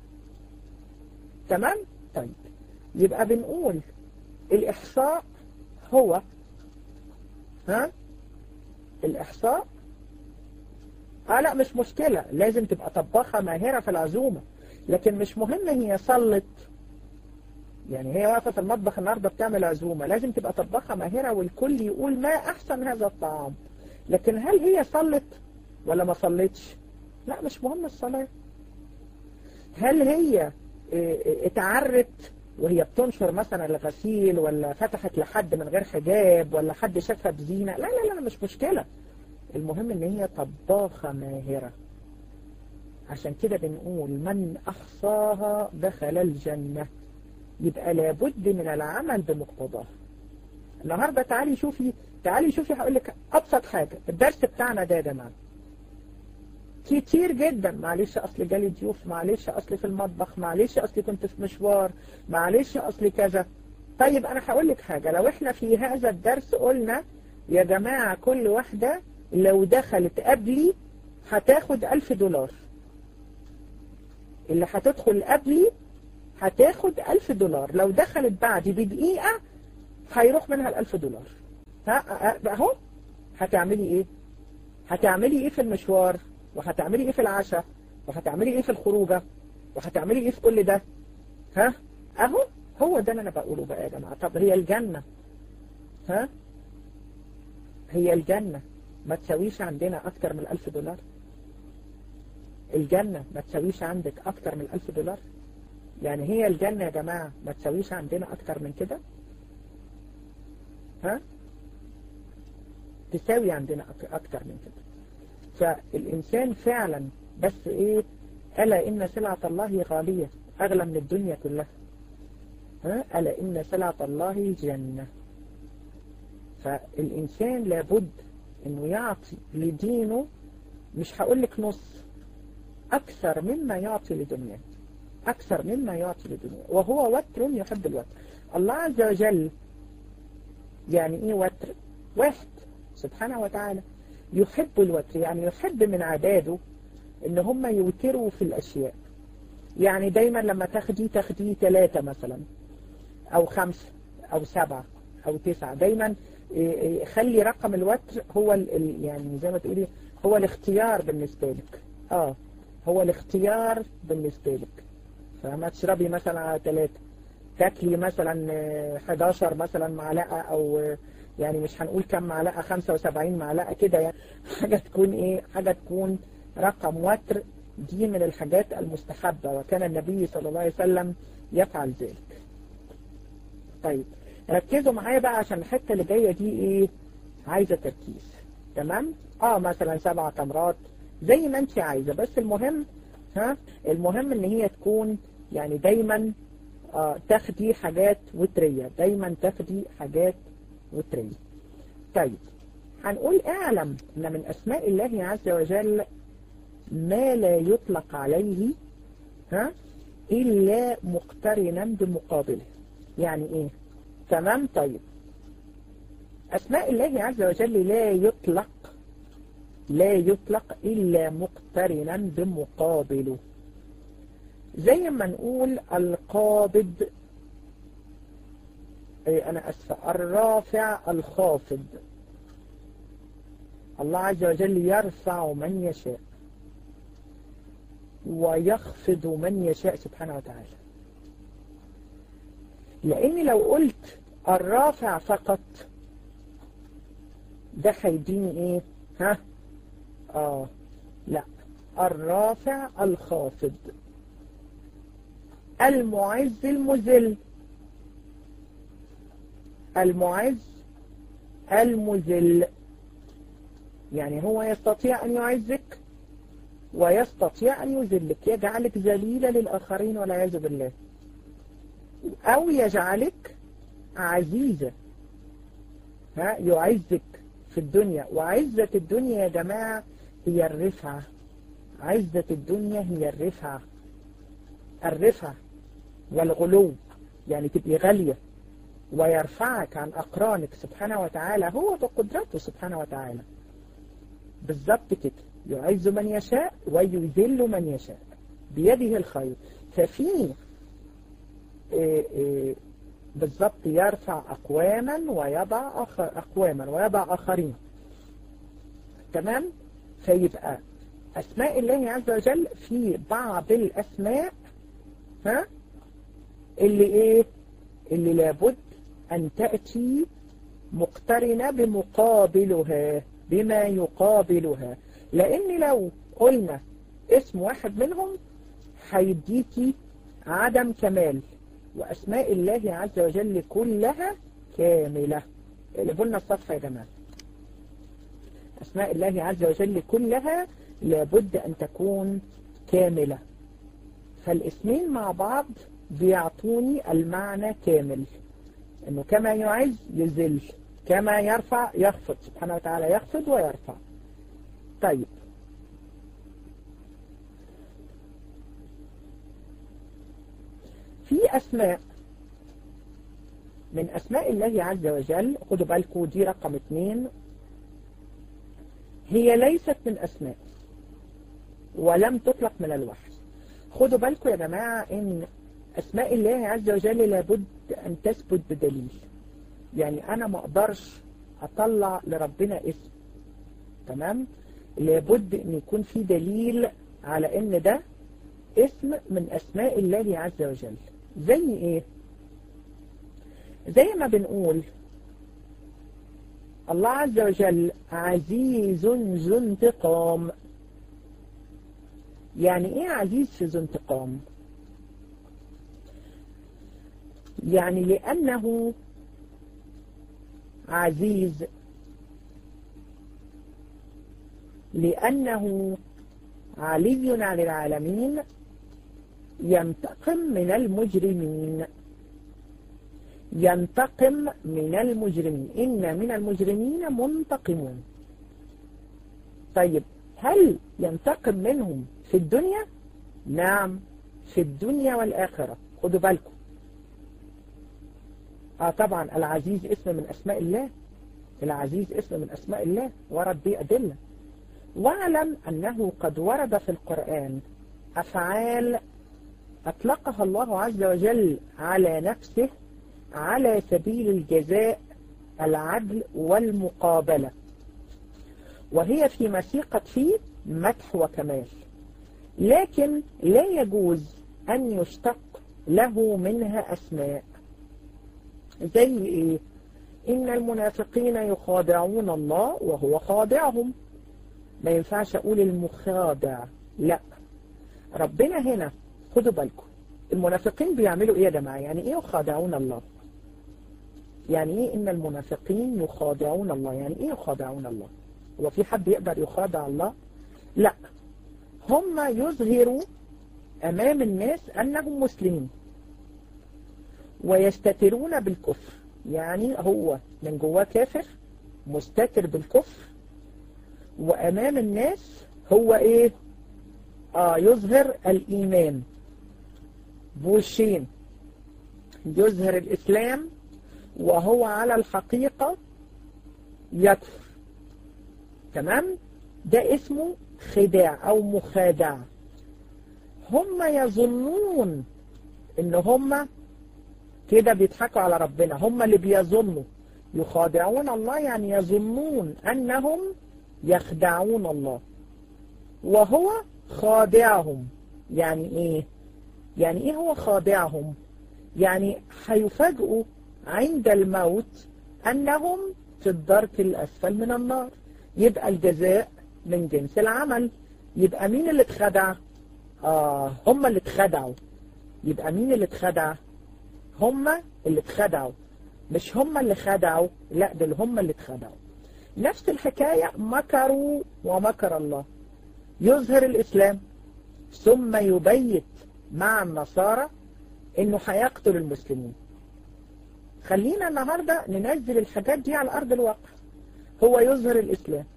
تمام طيب يبقى بنقول الاحصاء هو ها الاحصاء اه لا مش مشكلة لازم تبقى طباخة ماهرة في العزومة لكن مش مهم هي صلت يعني هي واقفة في المطبخ النهاردة بتعمل عزومة لازم تبقى طباخة ماهرة والكل يقول ما احسن هذا الطعام لكن هل هي صلت ولا ما صلتش لا مش مهم الصلاة هل هي اتعرت وهي بتنشر مثلا الغسيل ولا فتحت لحد من غير حجاب ولا حد شافها بزينة لا لا لا مش مشكلة المهم ان هي طباخة ماهرة عشان كده بنقول من احصاها دخل الجنة يبقى لابد من العمل بمقتضاها النهاردة تعالي شوفي تعالي شوفي هقول لك ابسط حاجة الدرس بتاعنا ده يا جماعة كتير جدا معلش اصل جالي ضيوف معلش اصل في المطبخ معلش اصل كنت في مشوار معلش اصل كذا طيب انا هقول لك حاجة لو احنا في هذا الدرس قلنا يا جماعة كل واحدة لو دخلت قبلي هتاخد ألف دولار اللي هتدخل قبلي هتاخد ألف دولار لو دخلت بعدي بدقيقة هيروح منها الألف دولار ها اهو هتعملي ايه هتعملي ايه في المشوار وهتعملي ايه في العشاء وهتعملي ايه في الخروجة وهتعملي ايه في كل ده ها اهو هو ده اللي انا بقوله بقى يا جماعة طب هي الجنة ها هي الجنة ما تسويش عندنا أكتر من ألف دولار الجنة ما تسويش عندك أكتر من ألف دولار يعني هي الجنة يا جماعة ما تسويش عندنا أكتر من كده ها تساوي عندنا أك- أكتر من كده فالإنسان فعلا بس إيه ألا إن سلعة الله غالية أغلى من الدنيا كلها ها ألا إن سلعة الله الجنة فالإنسان لابد إنه يعطي لدينه مش هقول لك نص أكثر مما يعطي لدنياه أكثر مما يعطي لدنياه وهو وتر يحب الوتر الله عز وجل يعني إيه وتر واحد سبحانه وتعالى يحب الوتر يعني يحب من عباده إن هم يوتروا في الأشياء يعني دايما لما تاخدي تاخدي ثلاثة مثلا أو خمسة أو سبعة أو تسعة دايما إيه إيه خلي رقم الوتر هو ال ال- يعني زي ما تقولي هو الاختيار بالنسبة لك اه هو الاختيار بالنسبة لك فما تشربي مثلا على ثلاثة تاكلي مثلا آه، 11 مثلا معلقة او آه، يعني مش هنقول كم معلقة 75 معلقة كده يعني حاجة تكون ايه حاجة تكون رقم وتر دي من الحاجات المستحبة وكان النبي صلى الله عليه وسلم يفعل ذلك طيب ركزوا معايا بقى عشان الحتة اللي جاية دي ايه عايزة تركيز تمام اه مثلا سبع تمرات زي ما انت عايزة بس المهم ها المهم ان هي تكون يعني دايما آه تاخدي حاجات وترية دايما تاخدي حاجات وترية طيب هنقول اعلم ان من اسماء الله عز وجل ما لا يطلق عليه ها الا مقترنا بمقابله يعني ايه تمام طيب أسماء الله عز وجل لا يطلق لا يطلق إلا مقترنا بمقابله زي ما نقول القابض إيه أنا أسفة الرافع الخافض الله عز وجل يرفع من يشاء ويخفض من يشاء سبحانه وتعالى لأني لو قلت الرافع فقط ده هيديني ايه ها اه لا الرافع الخافض المعز المذل المعز المذل يعني هو يستطيع أن يعزك ويستطيع أن يذلك يجعلك ذليلة للآخرين والعياذ بالله أو يجعلك عزيزة ها يعزك في الدنيا وعزة الدنيا يا جماعة هي الرفعة عزة الدنيا هي الرفعة الرفعة والغلو يعني تبقي غالية ويرفعك عن أقرانك سبحانه وتعالى هو بقدرته سبحانه وتعالى بالضبط كده يعز من يشاء ويذل من يشاء بيده الخير ففي إيه إيه بالضبط يرفع أقواما ويضع أخر أقواما ويضع آخرين تمام فيبقى أسماء الله عز وجل في بعض الأسماء ها اللي إيه اللي لابد أن تأتي مقترنة بمقابلها بما يقابلها لأن لو قلنا اسم واحد منهم هيديكي عدم كمال وأسماء الله عز وجل كلها كاملة اقلبوا لنا الصفحة يا جماعة أسماء الله عز وجل كلها لابد أن تكون كاملة فالاسمين مع بعض بيعطوني المعنى كامل أنه كما يعز يذل كما يرفع يخفض سبحانه وتعالى يخفض ويرفع طيب في أسماء من أسماء الله عز وجل خدوا بالكم دي رقم اثنين هي ليست من أسماء ولم تطلق من الوحي خدوا بالكم يا جماعة إن أسماء الله عز وجل لابد أن تثبت بدليل يعني أنا ما أقدرش أطلع لربنا اسم تمام لابد أن يكون في دليل على أن ده اسم من أسماء الله عز وجل زي إيه زي ما بنقول الله عز وجل عزيز ذو انتقام يعني ايه عزيز في ذو انتقام يعني لأنه عزيز لأنه علي عن العالمين ينتقم من المجرمين ينتقم من المجرمين إن من المجرمين منتقمون طيب هل ينتقم منهم في الدنيا نعم في الدنيا والآخرة خدوا بالكم آه طبعا العزيز اسم من أسماء الله العزيز اسم من أسماء الله ورد به أدلة واعلم أنه قد ورد في القرآن أفعال أطلقها الله عز وجل على نفسه على سبيل الجزاء العدل والمقابلة وهي في مسيقة فيه مدح وكمال لكن لا يجوز أن يشتق له منها أسماء زي إيه إن المنافقين يخادعون الله وهو خادعهم ما ينفعش أقول المخادع لا ربنا هنا خدوا بالكم المنافقين بيعملوا إيه يا جماعة يعني إيه يخادعون الله يعني إيه إن المنافقين يخادعون الله يعني إيه يخادعون الله هو في حد يقدر يخادع الله لا هم يظهروا أمام الناس أنهم مسلمين ويستترون بالكفر يعني هو من جواه كافر مستتر بالكفر وأمام الناس هو إيه آه يظهر الإيمان بوشين يظهر الإسلام وهو على الحقيقة يكفر تمام ده اسمه خداع أو مخادع هم يظنون ان هم كده بيضحكوا على ربنا هم اللي بيظنوا يخادعون الله يعني يظنون أنهم يخدعون الله وهو خادعهم يعني إيه يعني إيه هو خادعهم يعني هيفاجئوا عند الموت أنهم في الدرك الأسفل من النار يبقى الجزاء من جنس العمل يبقى مين اللي اتخدع آه هم اللي اتخدعوا يبقى مين اللي اتخدع هم اللي اتخدعوا مش هم اللي خدعوا لا دول هم اللي اتخدعوا نفس الحكاية مكروا ومكر الله يظهر الإسلام ثم يبيت مع النصارى انه هيقتل المسلمين خلينا النهاردة ننزل الحاجات دي على أرض الواقع هو يظهر الإسلام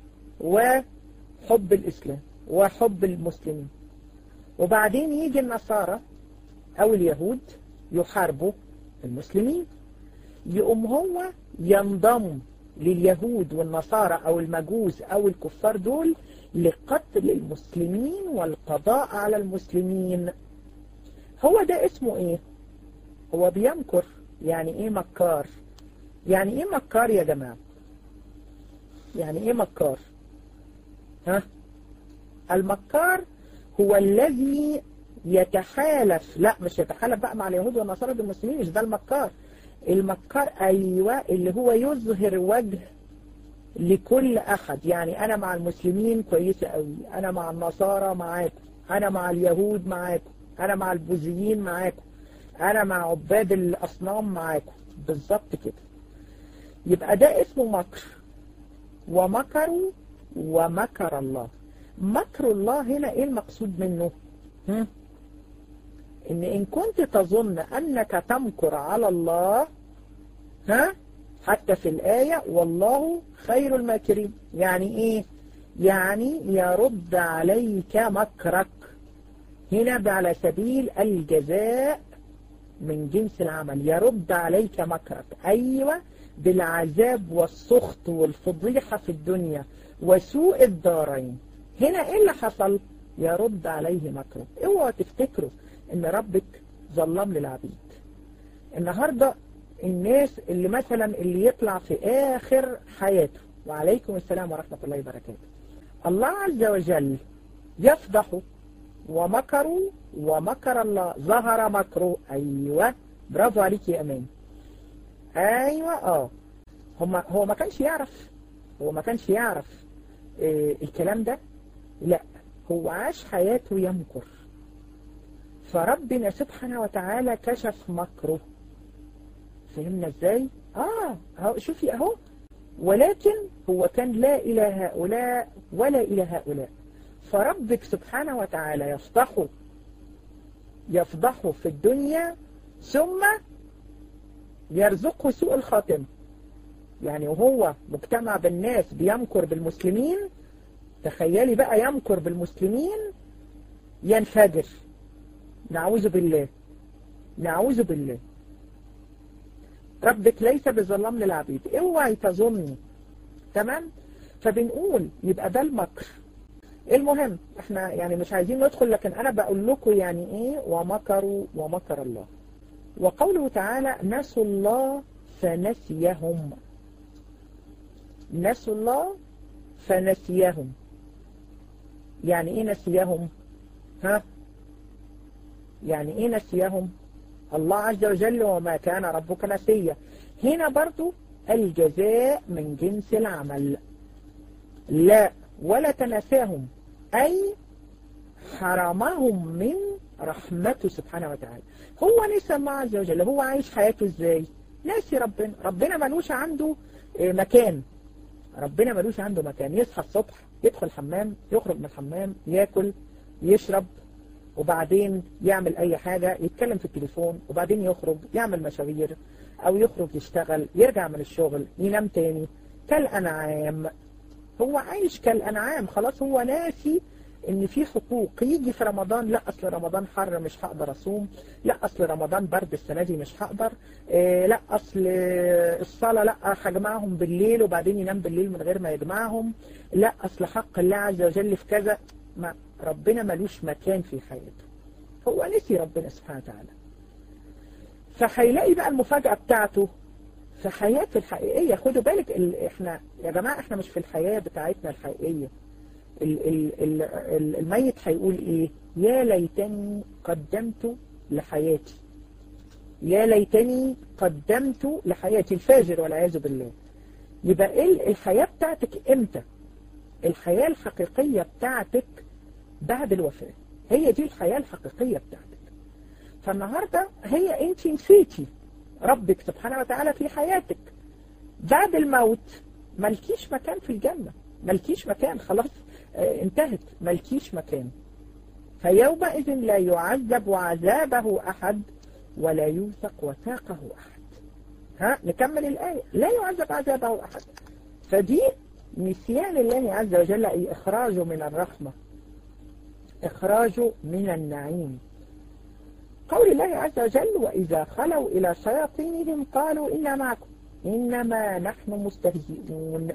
وحب الإسلام وحب المسلمين وبعدين يجي النصارى أو اليهود يحاربوا المسلمين يقوم هو ينضم لليهود والنصارى أو المجوس أو الكفار دول لقتل المسلمين والقضاء على المسلمين هو ده اسمه ايه هو بيمكر يعني ايه مكار يعني ايه مكار يا جماعة يعني ايه مكار ها المكار هو الذي يتحالف لا مش يتحالف بقى مع اليهود والنصارى المسلمين مش ده المكار المكار ايوه اللي هو يظهر وجه لكل احد يعني انا مع المسلمين كويسة قوي انا مع النصارى معاكم انا مع اليهود معاكم انا مع البوذيين معاكم انا مع عباد الاصنام معاكم بالظبط كده يبقى ده اسمه مكر ومكروا ومكر الله مكر الله هنا ايه المقصود منه هم؟ ان ان كنت تظن انك تمكر على الله ها حتى في الآية والله خير الماكرين يعني ايه يعني يرد عليك مكرك هنا على سبيل الجزاء من جنس العمل يرد عليك مكرك أيوة بالعذاب والسخط والفضيحة في الدنيا وسوء الدارين هنا ايه اللي حصل يرد عليه مكره اوعوا تفتكروا ان ربك ظلم للعبيد النهاردة الناس اللي مثلا اللي يطلع في آخر حياته وعليكم السلام ورحمة الله وبركاته الله عز وجل يفضحه ومكروا ومكر الله ظهر مكره أيوة برافو عليك يا أمان أيوة آه هما هو ما كانش يعرف هو ما كانش يعرف إيه الكلام ده لا هو عاش حياته يمكر فربنا سبحانه وتعالى كشف مكره فهمنا ازاي اه اهو شوفي اهو ولكن هو كان لا إلى هؤلاء ولا إلى هؤلاء فربك سبحانه وتعالى يفضحه يفضحه في الدنيا ثم يرزقه سوء الخاتمة يعني وهو مجتمع بالناس بيمكر بالمسلمين تخيلي بقى يمكر بالمسلمين ينفجر نعوذ بالله نعوذ بالله ربك ليس بظلام للعبيد اوعي تظني تمام فبنقول يبقى ده المكر المهم احنا يعني مش عايزين ندخل لكن انا بقول لكم يعني ايه ومكروا ومكر الله وقوله تعالى نسوا الله فنسيهم نسوا الله فنسيهم يعني ايه نسيهم ها يعني ايه نسيهم الله عز وجل وما كان ربك نسيا هنا برضو الجزاء من جنس العمل لا ولا تنساهم أي حرمهم من رحمته سبحانه وتعالى هو نسى الله عز وجل هو عايش حياته ازاي ناسي ربنا ربنا ملوش عنده مكان ربنا ملوش عنده مكان يصحى الصبح يدخل الحمام يخرج من الحمام ياكل يشرب وبعدين يعمل اي حاجة يتكلم في التليفون وبعدين يخرج يعمل مشاوير او يخرج يشتغل يرجع من الشغل ينام تاني كالانعام هو عايش كالانعام خلاص هو ناسي ان في حقوق يجي في رمضان لا اصل رمضان حر مش هقدر اصوم لا اصل رمضان برد السنه دي مش هقدر إيه لا اصل الصلاه لا هجمعهم بالليل وبعدين ينام بالليل من غير ما يجمعهم لا اصل حق الله عز وجل في كذا ما ربنا ملوش مكان في حياته هو نسي ربنا سبحانه وتعالى فهيلاقي بقى المفاجأة بتاعته في حياته الحقيقية خدوا بالك ال... احنا يا جماعة احنا مش في الحياة بتاعتنا الحقيقية ال... ال... ال... الميت هيقول ايه يا ليتني قدمت لحياتي يا ليتني قدمت لحياتي الفاجر والعياذ بالله يبقى ايه الحياة بتاعتك امتى الحياة الحقيقية بتاعتك بعد الوفاة هي دي الحياة الحقيقية بتاعتك فالنهاردة هي انت نسيتي ربك سبحانه وتعالى في حياتك بعد الموت ملكيش مكان في الجنة ملكيش مكان خلاص اه انتهت ملكيش مكان فيومئذ لا يعذب عذابه أحد ولا يوثق وثاقه أحد ها نكمل الآية لا يعذب عذابه أحد فدي نسيان الله عز وجل أي إخراجه من الرحمة إخراجه من النعيم قول الله عز وجل وإذا خلوا إلى شياطينهم قالوا إنا معكم إنما نحن مستهزئون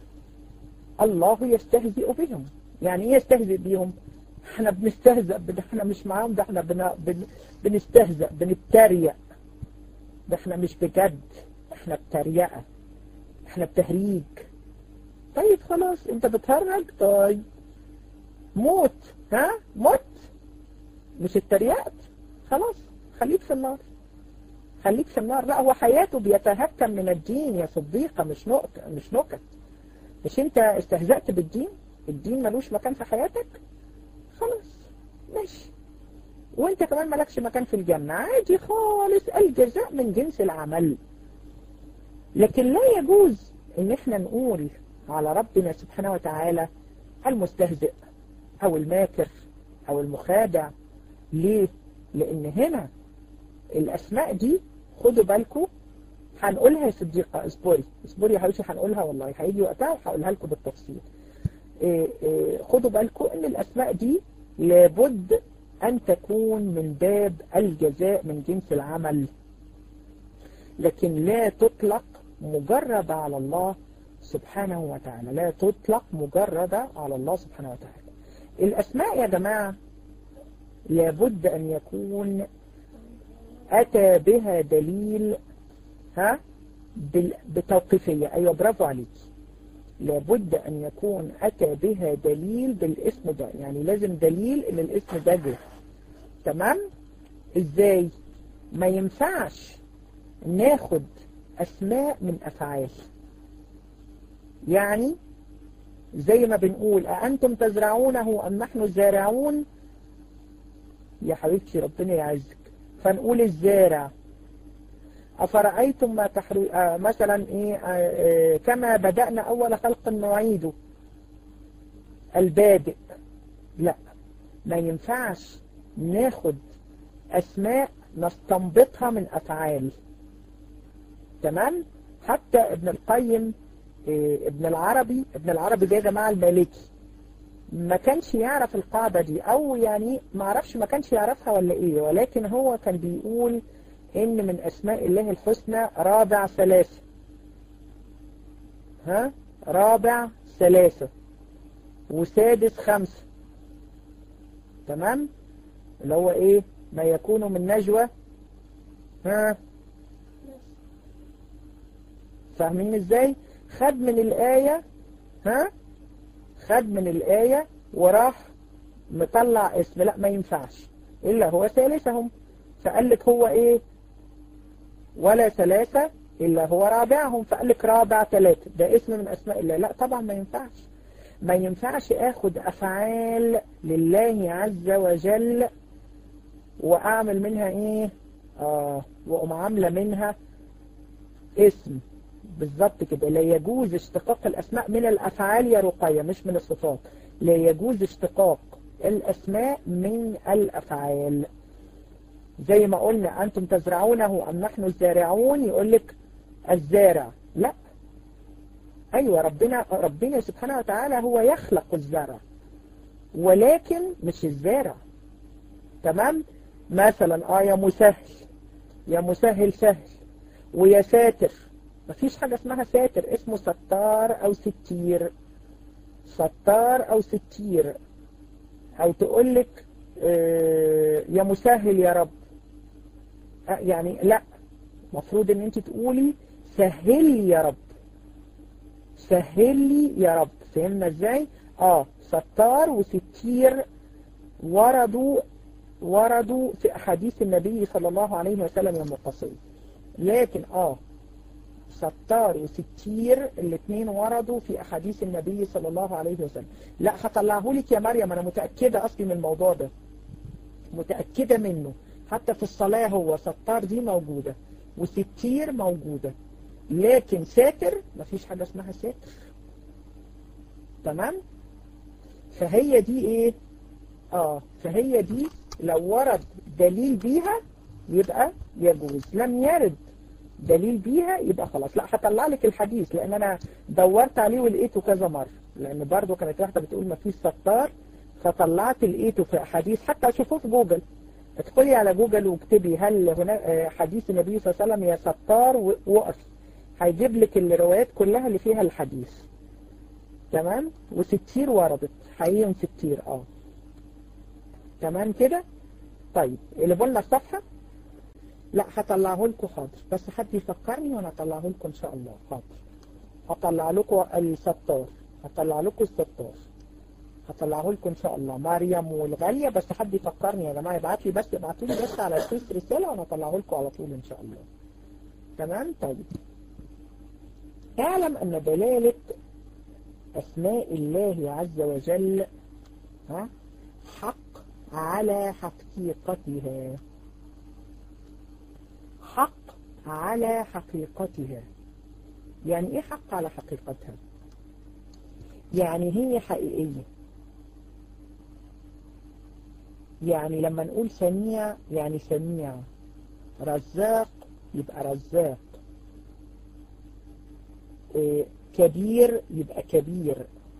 الله يستهزئ بهم يعني إيه يستهزئ بهم احنا بنستهزئ ده احنا مش معاهم ده احنا بن... بن... بنستهزئ بنتريق ده احنا مش بجد احنا بتريقة احنا بتهريج طيب خلاص انت بتهرج طيب موت ها موت مش اتريقت خلاص خليك في النار خليك في النار لا هو حياته بيتهكم من الدين يا صديقة مش نقطة مش نكت مش انت استهزأت بالدين الدين ملوش مكان في حياتك خلاص ماشي وانت كمان مالكش مكان في الجنة عادي خالص الجزاء من جنس العمل لكن لا يجوز ان احنا نقول على ربنا سبحانه وتعالى المستهزئ او الماكر او المخادع ليه لان هنا الاسماء دي خدوا بالكم هنقولها يا صديقة اصبري اصبري يا حبيبتي هنقولها والله هيجي وقتها وهقولها لكم بالتفصيل إيه إيه خدوا بالكم ان الاسماء دي لابد ان تكون من باب الجزاء من جنس العمل لكن لا تطلق مجردة على الله سبحانه وتعالى لا تطلق مجردة على الله سبحانه وتعالى الأسماء يا جماعة لابد أن يكون أتى بها دليل ها بتوقيفية أيوة برافو عليك لابد أن يكون أتى بها دليل بالاسم ده يعني لازم دليل إن الاسم ده جه تمام إزاي ما ينفعش ناخد أسماء من أفعال يعني زي ما بنقول أأنتم تزرعونه أم نحن الزارعون يا حبيبتي ربنا يعزك فنقول الزارع أفرأيتم ما تحري آه مثلا إيه آه آه كما بدأنا أول خلق نعيده البادئ لا ما ينفعش ناخد أسماء نستنبطها من أفعال تمام حتى ابن القيم إيه ابن العربي ابن العربي ده يا جماعة المالكي ما كانش يعرف القاعدة دي او يعني ما عرفش ما كانش يعرفها ولا ايه ولكن هو كان بيقول ان من اسماء الله الحسنى رابع ثلاثة ها رابع ثلاثة وسادس خمسة تمام اللي هو ايه ما يكون من نجوى ها فاهمين ازاي خد من الآية ها خد من الآية وراح مطلع اسم لا ما ينفعش إلا هو ثالثهم فقال لك هو إيه ولا ثلاثة إلا هو رابعهم فقال لك رابع ثلاثة ده اسم من أسماء الله لا طبعا ما ينفعش ما ينفعش أخد أفعال لله عز وجل وأعمل منها إيه آه وأقوم عاملة منها اسم بالظبط كده لا يجوز اشتقاق الأسماء من الأفعال يا رقية مش من الصفات لا يجوز اشتقاق الأسماء من الأفعال زي ما قلنا أنتم تزرعونه أم نحن الزارعون يقول لك الزارع لا أيوة ربنا ربنا سبحانه وتعالى هو يخلق الزرع ولكن مش الزارع تمام مثلا آه يا مسهل يا مسهل سهل ويا ساتر مفيش حاجة اسمها ساتر اسمه ستار او ستير ستار او ستير او تقولك اه يا مسهل يا رب اه يعني لا مفروض ان انت تقولي سهل لي يا رب سهل لي يا رب فهمنا ازاي اه ستار وستير وردوا وردوا في احاديث النبي صلى الله عليه وسلم يا مقصين لكن اه ستار وستير الاثنين وردوا في أحاديث النبي صلى الله عليه وسلم لا هطلعه لك يا مريم أنا متأكدة أصلي من الموضوع ده متأكدة منه حتى في الصلاة هو ستار دي موجودة وستير موجودة لكن ساتر مفيش حاجة اسمها ساتر تمام فهي دي ايه اه فهي دي لو ورد دليل بيها يبقى يجوز لم يرد دليل بيها يبقى خلاص لا هطلع لك الحديث لان انا دورت عليه ولقيته كذا مرة لان برضو كانت واحدة بتقول ما فيش ستار فطلعت لقيته في حديث حتى اشوفه في جوجل ادخلي على جوجل واكتبي هل هنا حديث النبي صلى الله عليه وسلم يا ستار وقف هيجيب لك الروايات كلها اللي فيها الحديث تمام وستير وردت حقيقي ستير اه تمام كده طيب اللي قلنا الصفحة لا هطلعه لكم حاضر بس حد يفكرني وانا اطلعه لكم ان شاء الله حاضر هطلع لكم الستار هطلع لكم الستار هطلعه لكم ان شاء الله مريم والغالية بس حد يفكرني يا جماعة يبعت لي بس ابعتوا لي بس على الفيس رسالة وانا اطلعه لكم على طول ان شاء الله تمام طيب اعلم ان دلالة اسماء الله عز وجل ها حق على حقيقتها حق على حقيقتها يعني ايه حق على حقيقتها يعني هي حقيقية يعني لما نقول سميع يعني سميع رزاق يبقى رزاق إيه كبير يبقى كبير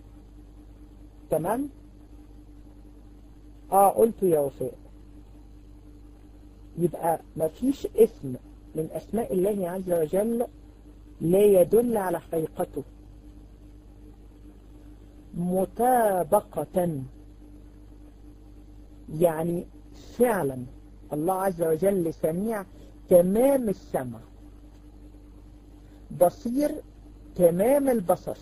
تمام اه قلت يا وفاء يبقى ما فيش اسم من اسماء الله عز وجل لا يدل على حقيقته مطابقة يعني فعلا الله عز وجل سميع تمام السمع بصير تمام البصر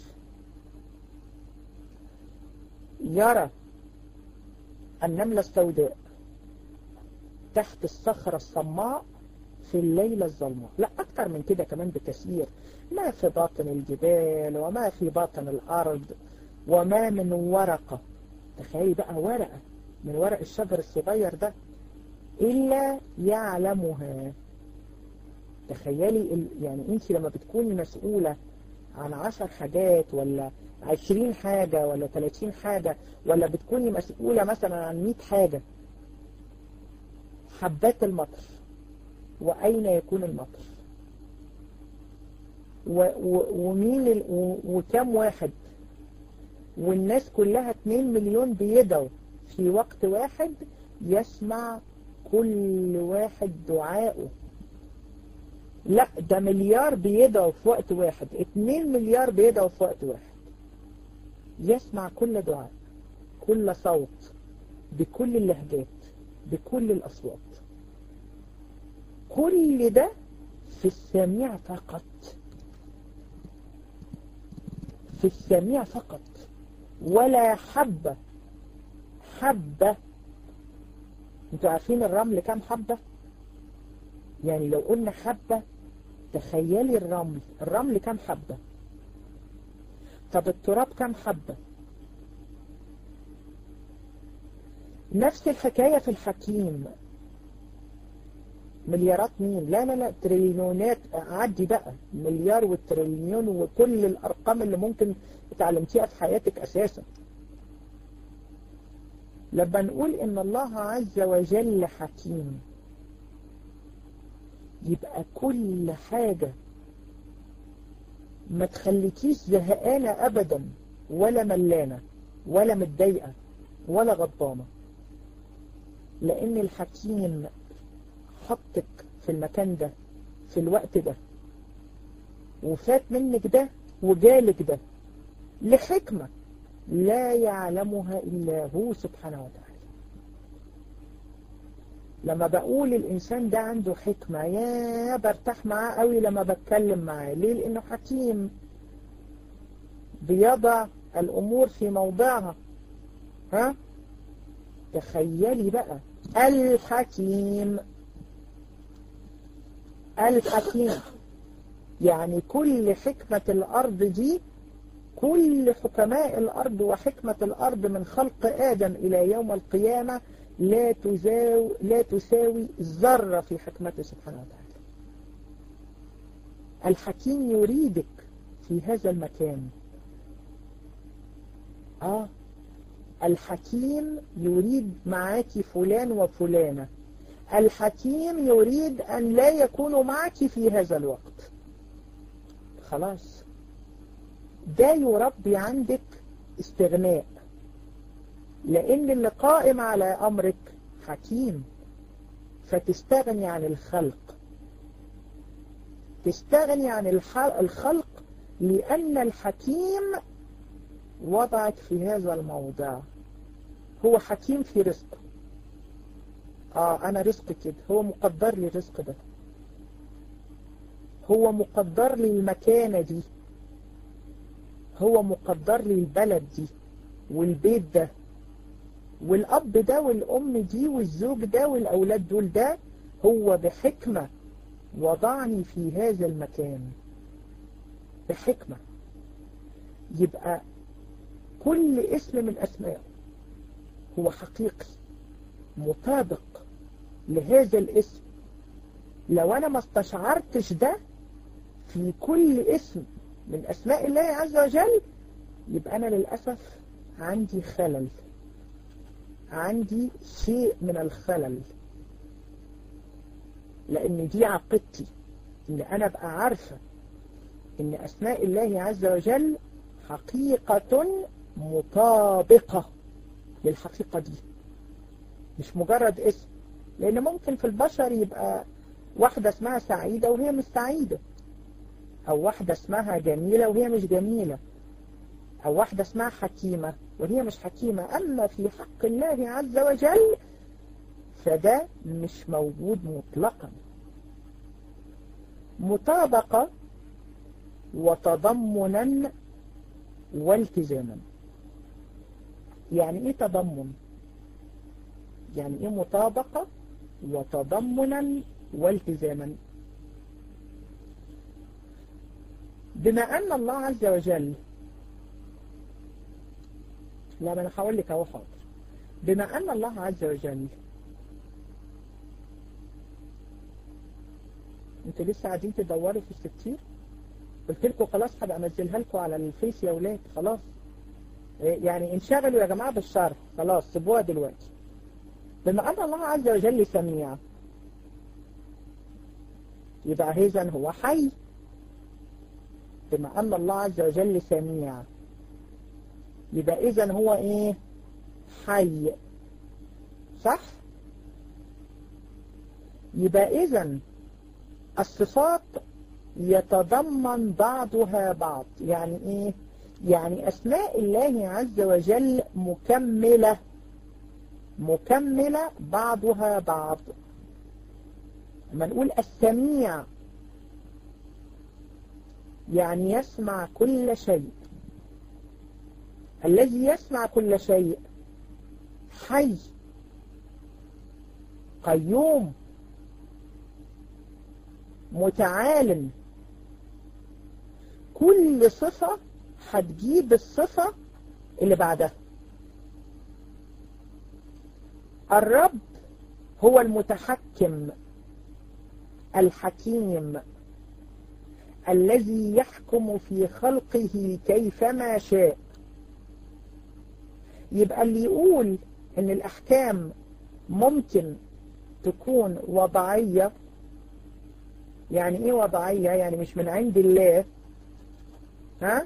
يرى النملة السوداء تحت الصخرة الصماء في الليلة الظلماء لا أكتر من كده كمان بتسيير ما في باطن الجبال وما في باطن الأرض وما من ورقة تخيل بقى ورقة من ورق الشجر الصغير ده إلا يعلمها تخيلي ال... يعني انت لما بتكوني مسؤولة عن عشر حاجات ولا عشرين حاجة ولا تلاتين حاجة ولا بتكوني مسؤولة مثلا عن مئة حاجة حبات المطر وأين يكون المطر و... و... ومين ال... و... وكم واحد والناس كلها 2 مليون بيدعوا في وقت واحد يسمع كل واحد دعائه لا ده مليار بيدعوا في وقت واحد 2 مليار بيدعوا في وقت واحد يسمع كل دعاء كل صوت بكل اللهجات بكل الأصوات كل ده في السميع فقط في السميع فقط ولا حبة حبة انتوا عارفين الرمل كام حبة يعني لو قلنا حبة تخيلي الرمل الرمل كام حبة طب التراب كام حبة نفس الحكاية في الحكيم مليارات مين لا لا لا تريليونات عدي بقى مليار والتريليون وكل الأرقام اللي ممكن اتعلمتيها في حياتك أساسا لما نقول إن الله عز وجل حكيم يبقى كل حاجة ما تخليكيش زهقانة أبدا ولا ملانة ولا متضايقة ولا غضبانة لأن الحكيم حطك في المكان ده في الوقت ده وفات منك ده وجالك ده لحكمة لا يعلمها إلا هو سبحانه وتعالى لما بقول الإنسان ده عنده حكمة يا برتاح معاه قوي لما بتكلم معاه ليه لأنه حكيم بيضع الأمور في موضعها ها تخيلي بقى الحكيم الحكيم يعني كل حكمة الأرض دي كل حكماء الأرض وحكمة الأرض من خلق آدم إلى يوم القيامة لا تساوي, لا تساوي ذرة في حكمته سبحانه وتعالى الحكيم يريدك في هذا المكان آه الحكيم يريد معك فلان وفلانة الحكيم يريد أن لا يكونوا معك في هذا الوقت خلاص ده يربي عندك استغناء لأن اللي قائم على أمرك حكيم فتستغني عن الخلق تستغني عن الخلق لأن الحكيم وضعك في هذا الموضع هو حكيم في رزقه آه أنا رزق كده هو مقدر لي الرزق ده هو مقدر لي المكانة دي هو مقدر لي البلد دي والبيت ده والأب ده والأم دي والزوج ده والأولاد دول ده هو بحكمة وضعني في هذا المكان بحكمة يبقى كل اسم من أسمائه هو حقيقي مطابق لهذا الاسم لو أنا ما استشعرتش ده في كل اسم من أسماء الله عز وجل يبقى أنا للأسف عندي خلل عندي شيء من الخلل لأن دي عقيدتي إن أنا أبقى عارفة إن أسماء الله عز وجل حقيقة مطابقة للحقيقة دي مش مجرد اسم لأن ممكن في البشر يبقى واحدة اسمها سعيدة وهي مش سعيدة أو واحدة اسمها جميلة وهي مش جميلة أو واحدة اسمها حكيمة وهي مش حكيمة أما في حق الله عز وجل فده مش موجود مطلقا مطابقة وتضمنا والتزاما يعني ايه تضمن يعني ايه مطابقة وتضمنا والتزاما بما ان الله عز وجل لا ما انا هقول لك اهو حاضر بما ان الله عز وجل انتوا لسه قاعدين تدوروا في الستير قلت لكم خلاص هبقى انزلها لكم على الفيس يا ولاد خلاص إيه يعني انشغلوا يا جماعة بالشرح خلاص سيبوها دلوقتي بما أن الله عز وجل سميع يبقى إذا هو حي بما أن الله عز وجل سميع يبقى إذا هو إيه حي صح يبقى إذا الصفات يتضمن بعضها بعض يعني إيه يعني أسماء الله عز وجل مكملة مكملة بعضها بعض لما نقول السميع يعني يسمع كل شيء الذي يسمع كل شيء حي قيوم متعالم كل صفة هتجيب الصفة اللي بعدها الرب هو المتحكم الحكيم الذي يحكم في خلقه كيفما شاء يبقى اللي يقول ان الاحكام ممكن تكون وضعية يعني ايه وضعية يعني مش من عند الله ها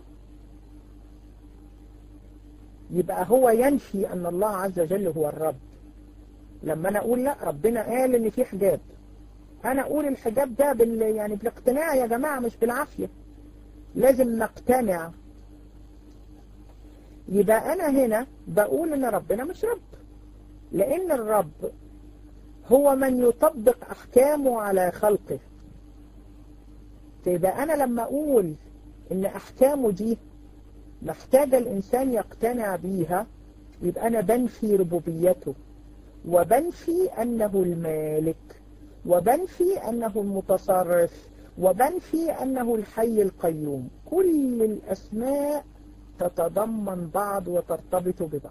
يبقى هو ينفي ان الله عز وجل هو الرب لما انا اقول لا ربنا قال ان في حجاب انا اقول الحجاب ده بال يعني بالاقتناع يا جماعة مش بالعافية لازم نقتنع يبقى انا هنا بقول ان ربنا مش رب لان الرب هو من يطبق احكامه على خلقه يبقى انا لما اقول ان احكامه دي محتاجة الانسان يقتنع بيها يبقى انا بنفي ربوبيته وبنفي انه المالك وبنفي أنه المتصرف وبنفي أنه الحي القيوم كل الأسماء تتضمن بعض وترتبط ببعض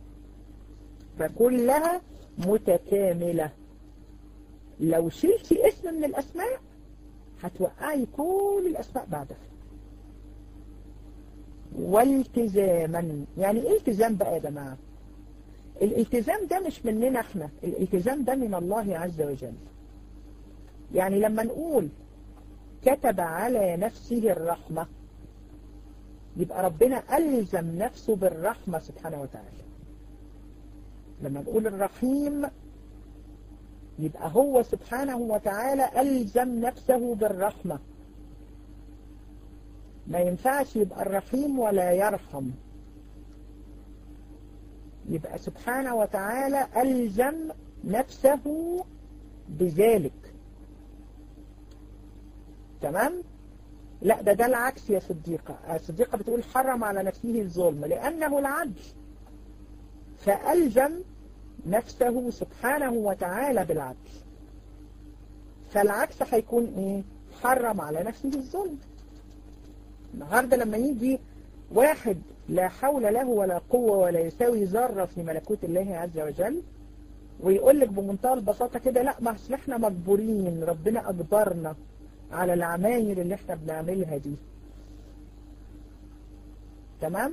فكلها متكاملة لو شلت اسم من الأسماء هتوقعي كل الأسماء بعدها والتزاما يعني ايه التزام بقى يا جماعه الالتزام ده مش مننا احنا الالتزام ده من الله عز وجل يعني لما نقول كتب على نفسه الرحمة يبقى ربنا ألزم نفسه بالرحمة سبحانه وتعالى لما نقول الرحيم يبقى هو سبحانه وتعالى ألزم نفسه بالرحمة ما ينفعش يبقى الرحيم ولا يرحم يبقى سبحانه وتعالى ألزم نفسه بذلك تمام لا ده ده العكس يا صديقة الصديقة بتقول حرم على نفسه الظلم لأنه العدل فألزم نفسه سبحانه وتعالى بالعدل فالعكس هيكون ايه حرم على نفسه الظلم النهاردة لما يجي واحد لا حول له ولا قوة ولا يساوي ذرة في ملكوت الله عز وجل ويقول لك بمنتهى البساطة كده لا ما اصل احنا مجبورين ربنا أجبرنا على العمايل اللي احنا بنعملها دي تمام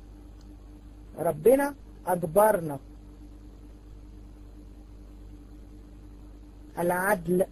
ربنا أجبرنا العدل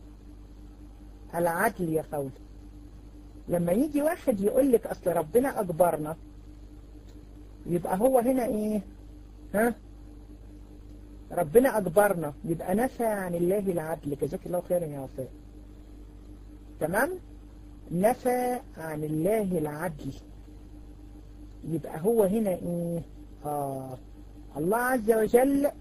العدل يا قول لما يجي واحد يقول لك أصل ربنا أجبرنا يبقى هو هنا إيه ها ربنا أجبرنا يبقى نفى عن الله العدل جزاك الله خيرا يا وفاء تمام نفى عن الله العدل يبقى هو هنا ايه آه الله عز وجل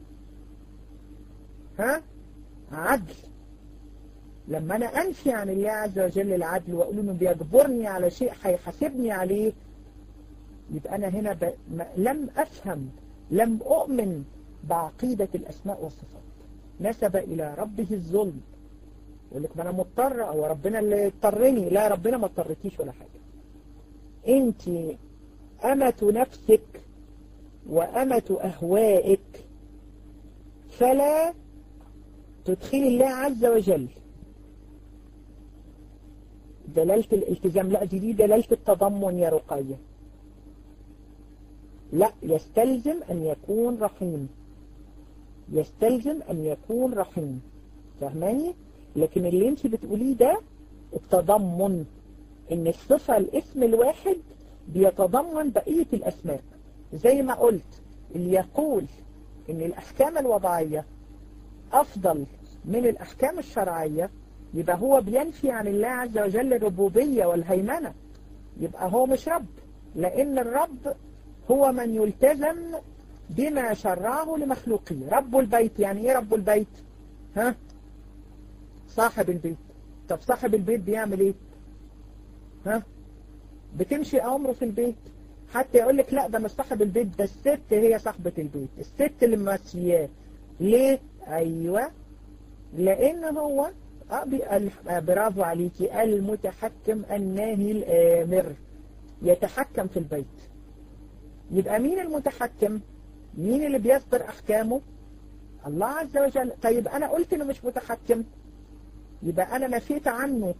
ها عدل لما انا انفي عن الله عز وجل العدل واقول انه بيجبرني على شيء هيحاسبني عليه يبقى انا هنا ب... لم افهم لم اؤمن بعقيدة الاسماء والصفات نسب الى ربه الظلم يقول لك ما انا مضطر او ربنا اللي اضطرني لا ربنا ما اضطرتيش ولا حاجة انت امة نفسك وامة اهوائك فلا تدخلي الله عز وجل دلالة الالتزام لا دي دي دلالة التضمن يا رقية لا يستلزم أن يكون رحيم يستلزم أن يكون رحيم فهماني لكن اللي انت بتقوليه ده التضمن ان الصفة الاسم الواحد بيتضمن بقية الأسماء زي ما قلت اللي يقول ان الأحكام الوضعية أفضل من الأحكام الشرعية يبقى هو بينفي عن الله عز وجل الربوبية والهيمنة يبقى هو مش رب لأن الرب هو من يلتزم بما شرعه لمخلوقه رب البيت يعني ايه رب البيت ها صاحب البيت طب صاحب البيت بيعمل ايه ها بتمشي امره في البيت حتى يقول لك لا ده مش صاحب البيت ده الست هي صاحبة البيت الست اللي ماشياه ليه ايوه لان هو آه برافو عليكي المتحكم الناهي الامر يتحكم في البيت يبقى مين المتحكم مين اللي بيصدر احكامه الله عز وجل طيب انا قلت انه مش متحكم يبقى انا نفيت عنه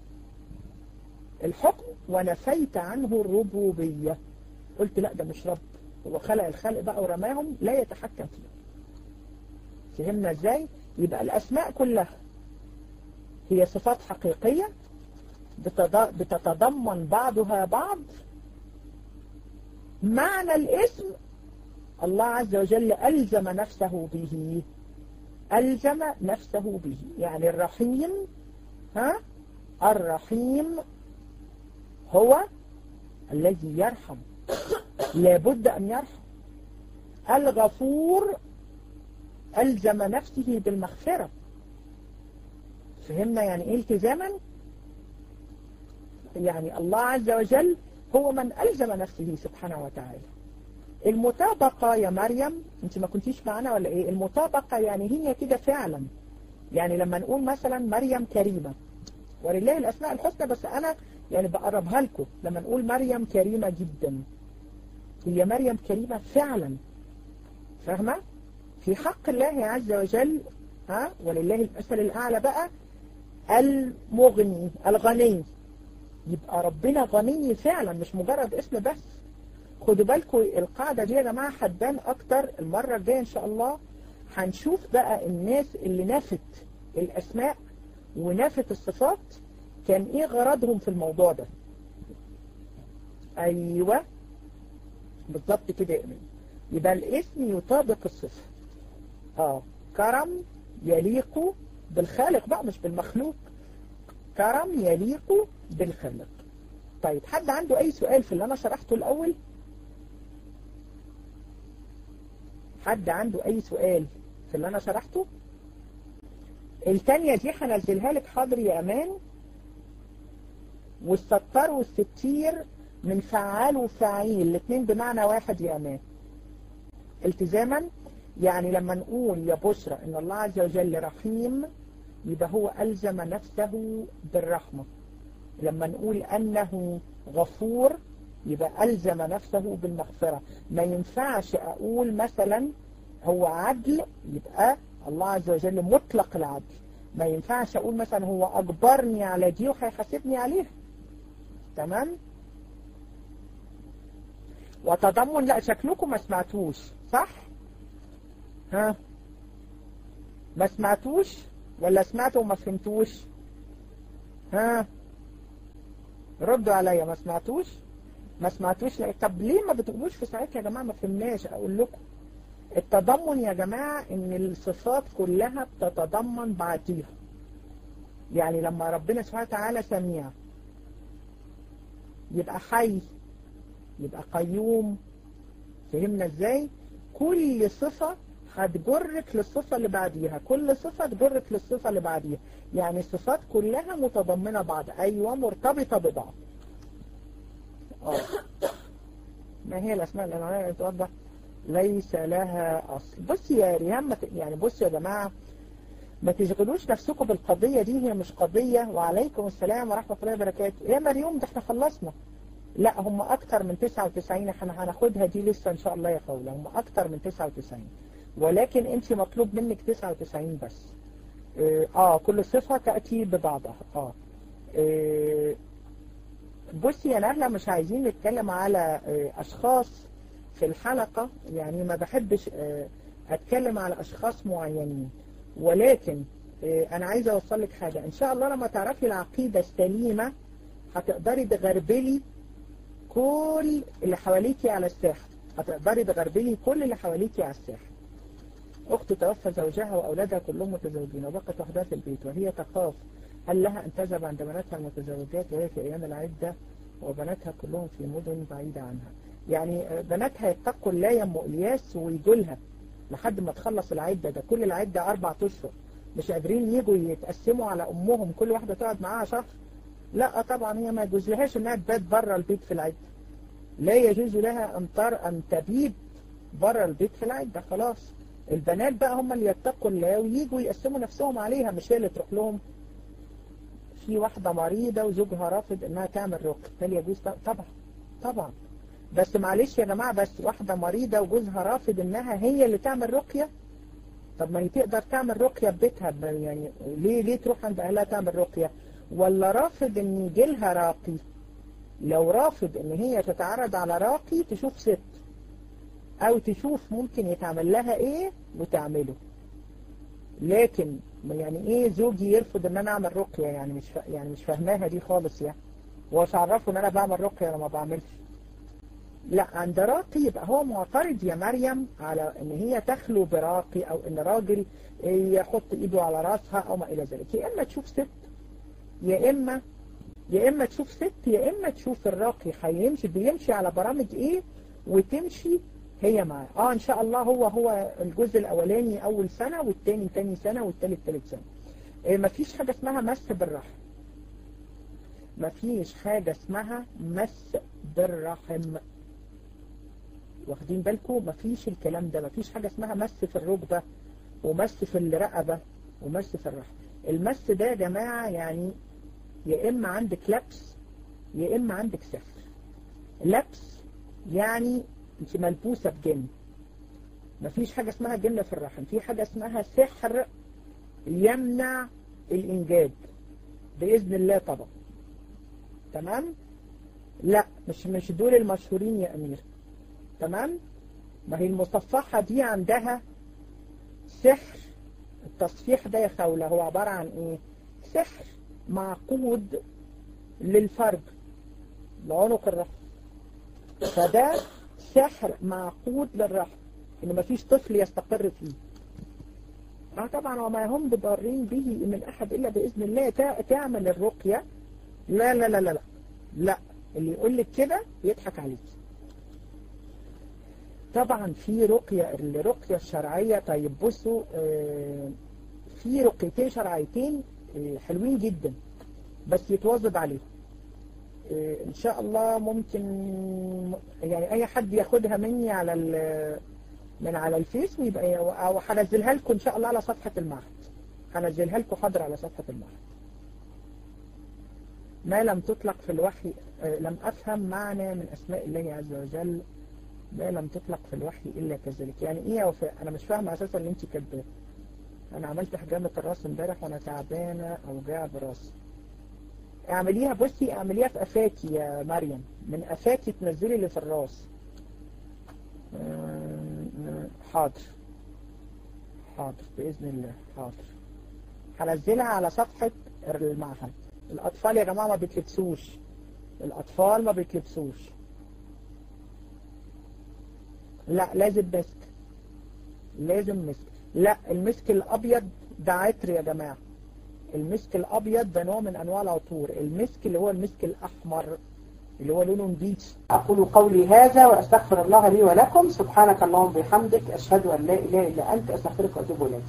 الحكم ونفيت عنه الربوبية قلت لا ده مش رب هو خلق الخلق بقى ورماهم لا يتحكم فيهم فهمنا ازاي يبقى الاسماء كلها هي صفات حقيقية بتتضمن بعضها بعض معنى الاسم الله عز وجل ألزم نفسه به ألزم نفسه به يعني الرحيم ها الرحيم هو الذي يرحم لابد أن يرحم الغفور ألزم نفسه بالمغفرة فهمنا يعني ايه التزاما يعني الله عز وجل هو من ألزم نفسه سبحانه وتعالى المطابقة يا مريم انت ما كنتيش معنا ولا ايه المطابقة يعني هي كده فعلا يعني لما نقول مثلا مريم كريمة ولله الأسماء الحسنى بس أنا يعني بقربها لكم لما نقول مريم كريمة جدا هي مريم كريمة فعلا فاهمة في حق الله عز وجل ها ولله المثل الأعلى بقى المغني الغني يبقى ربنا غني فعلا مش مجرد اسم بس خدوا بالكم القاعدة دي يا جماعة هتبان أكتر المرة الجاية إن شاء الله هنشوف بقى الناس اللي نفت الأسماء ونفت الصفات كان إيه غرضهم في الموضوع ده أيوة بالضبط كده يا إيمان يبقى الاسم يطابق الصفة آه كرم يليق بالخالق بقى مش بالمخلوق كرم يليق بالخالق طيب حد عنده أي سؤال في اللي أنا شرحته الأول حد عنده أي سؤال في اللي أنا شرحته التانية دي هنزلها لك حاضر يا أمان والستار والستير من فعال وفعيل الاثنين بمعنى واحد يا أمان التزاما يعني لما نقول يا بشرى إن الله عز وجل رحيم يبقى هو ألزم نفسه بالرحمة لما نقول أنه غفور يبقى ألزم نفسه بالمغفرة ما ينفعش أقول مثلا هو عدل يبقى الله عز وجل مطلق العدل ما ينفعش أقول مثلا هو أجبرني على دي وهيحاسبني عليها تمام وتضمن لا شكلكم ما سمعتوش صح ها ما سمعتوش ولا سمعتوا وما فهمتوش ها ردوا عليا ما سمعتوش ما سمعتوش لا طب ليه ما بتقولوش في ساعتها يا جماعه ما فهمناش اقول لكم التضمن يا جماعه ان الصفات كلها بتتضمن بعضيها يعني لما ربنا سبحانه وتعالى سميع يبقى حي يبقى قيوم فهمنا ازاي كل صفة هتجرك للصفة اللي بعديها كل صفة تجرك للصفة اللي بعديها يعني الصفات كلها متضمنة بعض أيوة مرتبطة ببعض آه. ما هي الأسماء الأنواع توضح ليس لها أصل بص يا ريهام مت... يعني بص يا جماعة ما تشغلوش نفسكم بالقضية دي هي مش قضية وعليكم السلام ورحمة الله وبركاته يا مريم ده احنا خلصنا لا هم أكتر من 99 احنا هناخدها دي لسه إن شاء الله يا خولة هم أكتر من 99 ولكن أنت مطلوب منك 99 بس آه كل صفة تأتي ببعضها آه آه، بصي يا نهلة مش عايزين نتكلم على آه، أشخاص في الحلقة يعني ما بحبش آه، أتكلم على أشخاص معينين ولكن آه، أنا عايزة أوصل لك حاجة إن شاء الله لما تعرفي العقيدة السليمة هتقدري تغربلي كل اللي حواليكي على الساحة هتقدري تغربلي كل اللي حواليكي على الساحة أخت توفى زوجها وأولادها كلهم متزوجين وبقت وحدها في البيت وهي تخاف هل لها أن تذهب عند بناتها المتزوجات وهي في أيام العدة وبناتها كلهم في مدن بعيدة عنها يعني آه، بناتها يتقوا الله يا أم إلياس ويجوا لها لحد ما تخلص العدة ده كل العدة أربع أشهر مش قادرين يجوا يتقسموا على أمهم كل واحدة تقعد معاها شهر لا طبعا هي ما يجوز لهاش انها تبات بره البيت في العدة لا يجوز لها ان تر ان تبيت بره البيت في العدة خلاص البنات بقى هم اللي يتقوا الله ويجوا يقسموا نفسهم عليها مش هي اللي تروح لهم في واحدة مريضة وزوجها رافض انها تعمل رقية هل يجوز ط- طبعا طبعا بس معلش يا جماعة بس واحدة مريضة وجوزها رافض انها هي اللي تعمل رقية طب ما هي تقدر تعمل رقية في بيتها ب- يعني ليه ليه تروح عند اهلها تعمل رقية ولا رافض ان يجيلها راقي لو رافض ان هي تتعرض على راقي تشوف ست او تشوف ممكن يتعمل لها ايه وتعمله لكن يعني ايه زوجي يرفض ان انا اعمل رقية يعني مش فا... يعني مش فاهماها دي خالص يعني ومش عرفه ان انا بعمل رقية ولا ما بعملش لا عند راقي يبقى هو معترض يا مريم على ان هي تخلو براقي او ان راجل يحط ايده على راسها او ما الى ذلك يا اما تشوف ست يا اما يا اما تشوف ست يا اما تشوف الراقي هيمشي بيمشي على برامج ايه وتمشي هي معاه اه ان شاء الله هو هو الجزء الاولاني اول سنة والتاني تاني سنة والتالت تالت سنة إيه مفيش حاجة اسمها مس بالرحم مفيش حاجة اسمها مس بالرحم واخدين بالكم مفيش الكلام ده مفيش حاجة اسمها مس في الركبة ومس في الرقبة ومس في الرحم المس ده يا جماعة يعني يا إما عندك لبس يا إما عندك سحر لبس يعني انت ملبوسة بجن مفيش حاجة اسمها جن في الرحم في حاجة اسمها سحر يمنع الإنجاب بإذن الله طبعا تمام لا مش مش دول المشهورين يا أمير تمام ما هي المصفحة دي عندها سحر التصفيح ده يا خولة هو عبارة عن ايه سحر معقود للفرد لعنق الرحم فده سحر معقود للرحم ان مفيش طفل يستقر فيه اه طبعا وما هم بضارين به من احد الا باذن الله تع- تعمل الرقية لا لا لا لا لا لا اللي يقول لك كده يضحك عليك طبعا في رقية الرقية الشرعية طيب بصوا آه، في رقيتين شرعيتين آه، حلوين جدا بس يتواظب عليهم آه، ان شاء الله ممكن يعني اي حد ياخدها مني على ال- من على الفيس ويبقى او هنزلها لكم ان شاء الله على صفحة المعهد هنزلها لكم حاضر على صفحة المعهد ما لم تطلق في الوحي آه، لم افهم معنى من اسماء الله عز وجل ما لم تطلق في الوحي إلا كذلك يعني إيه يا وفاء أنا مش فاهمة أساسا اللي أنت كاتباه أنا عملت حجامة الراس امبارح وأنا تعبانة أوجاع براسي اعمليها بصي اعمليها في قفاكي يا مريم من قفاكي تنزلي اللي في الراس آه، حاضر حاضر بإذن الله حاضر هنزلها على صفحة المعهد الأطفال يا جماعة ما بيتلبسوش الأطفال ما بيتلبسوش لا لازم مسك لازم مسك لا المسك الأبيض ده عطر يا جماعة المسك الأبيض ده نوع من أنواع العطور المسك اللي هو المسك الأحمر اللي هو لونه بيتش أقول قولي هذا وأستغفر الله لي ولكم سبحانك اللهم وبحمدك أشهد أن لا إله إلا أنت أستغفرك وأتوب إليك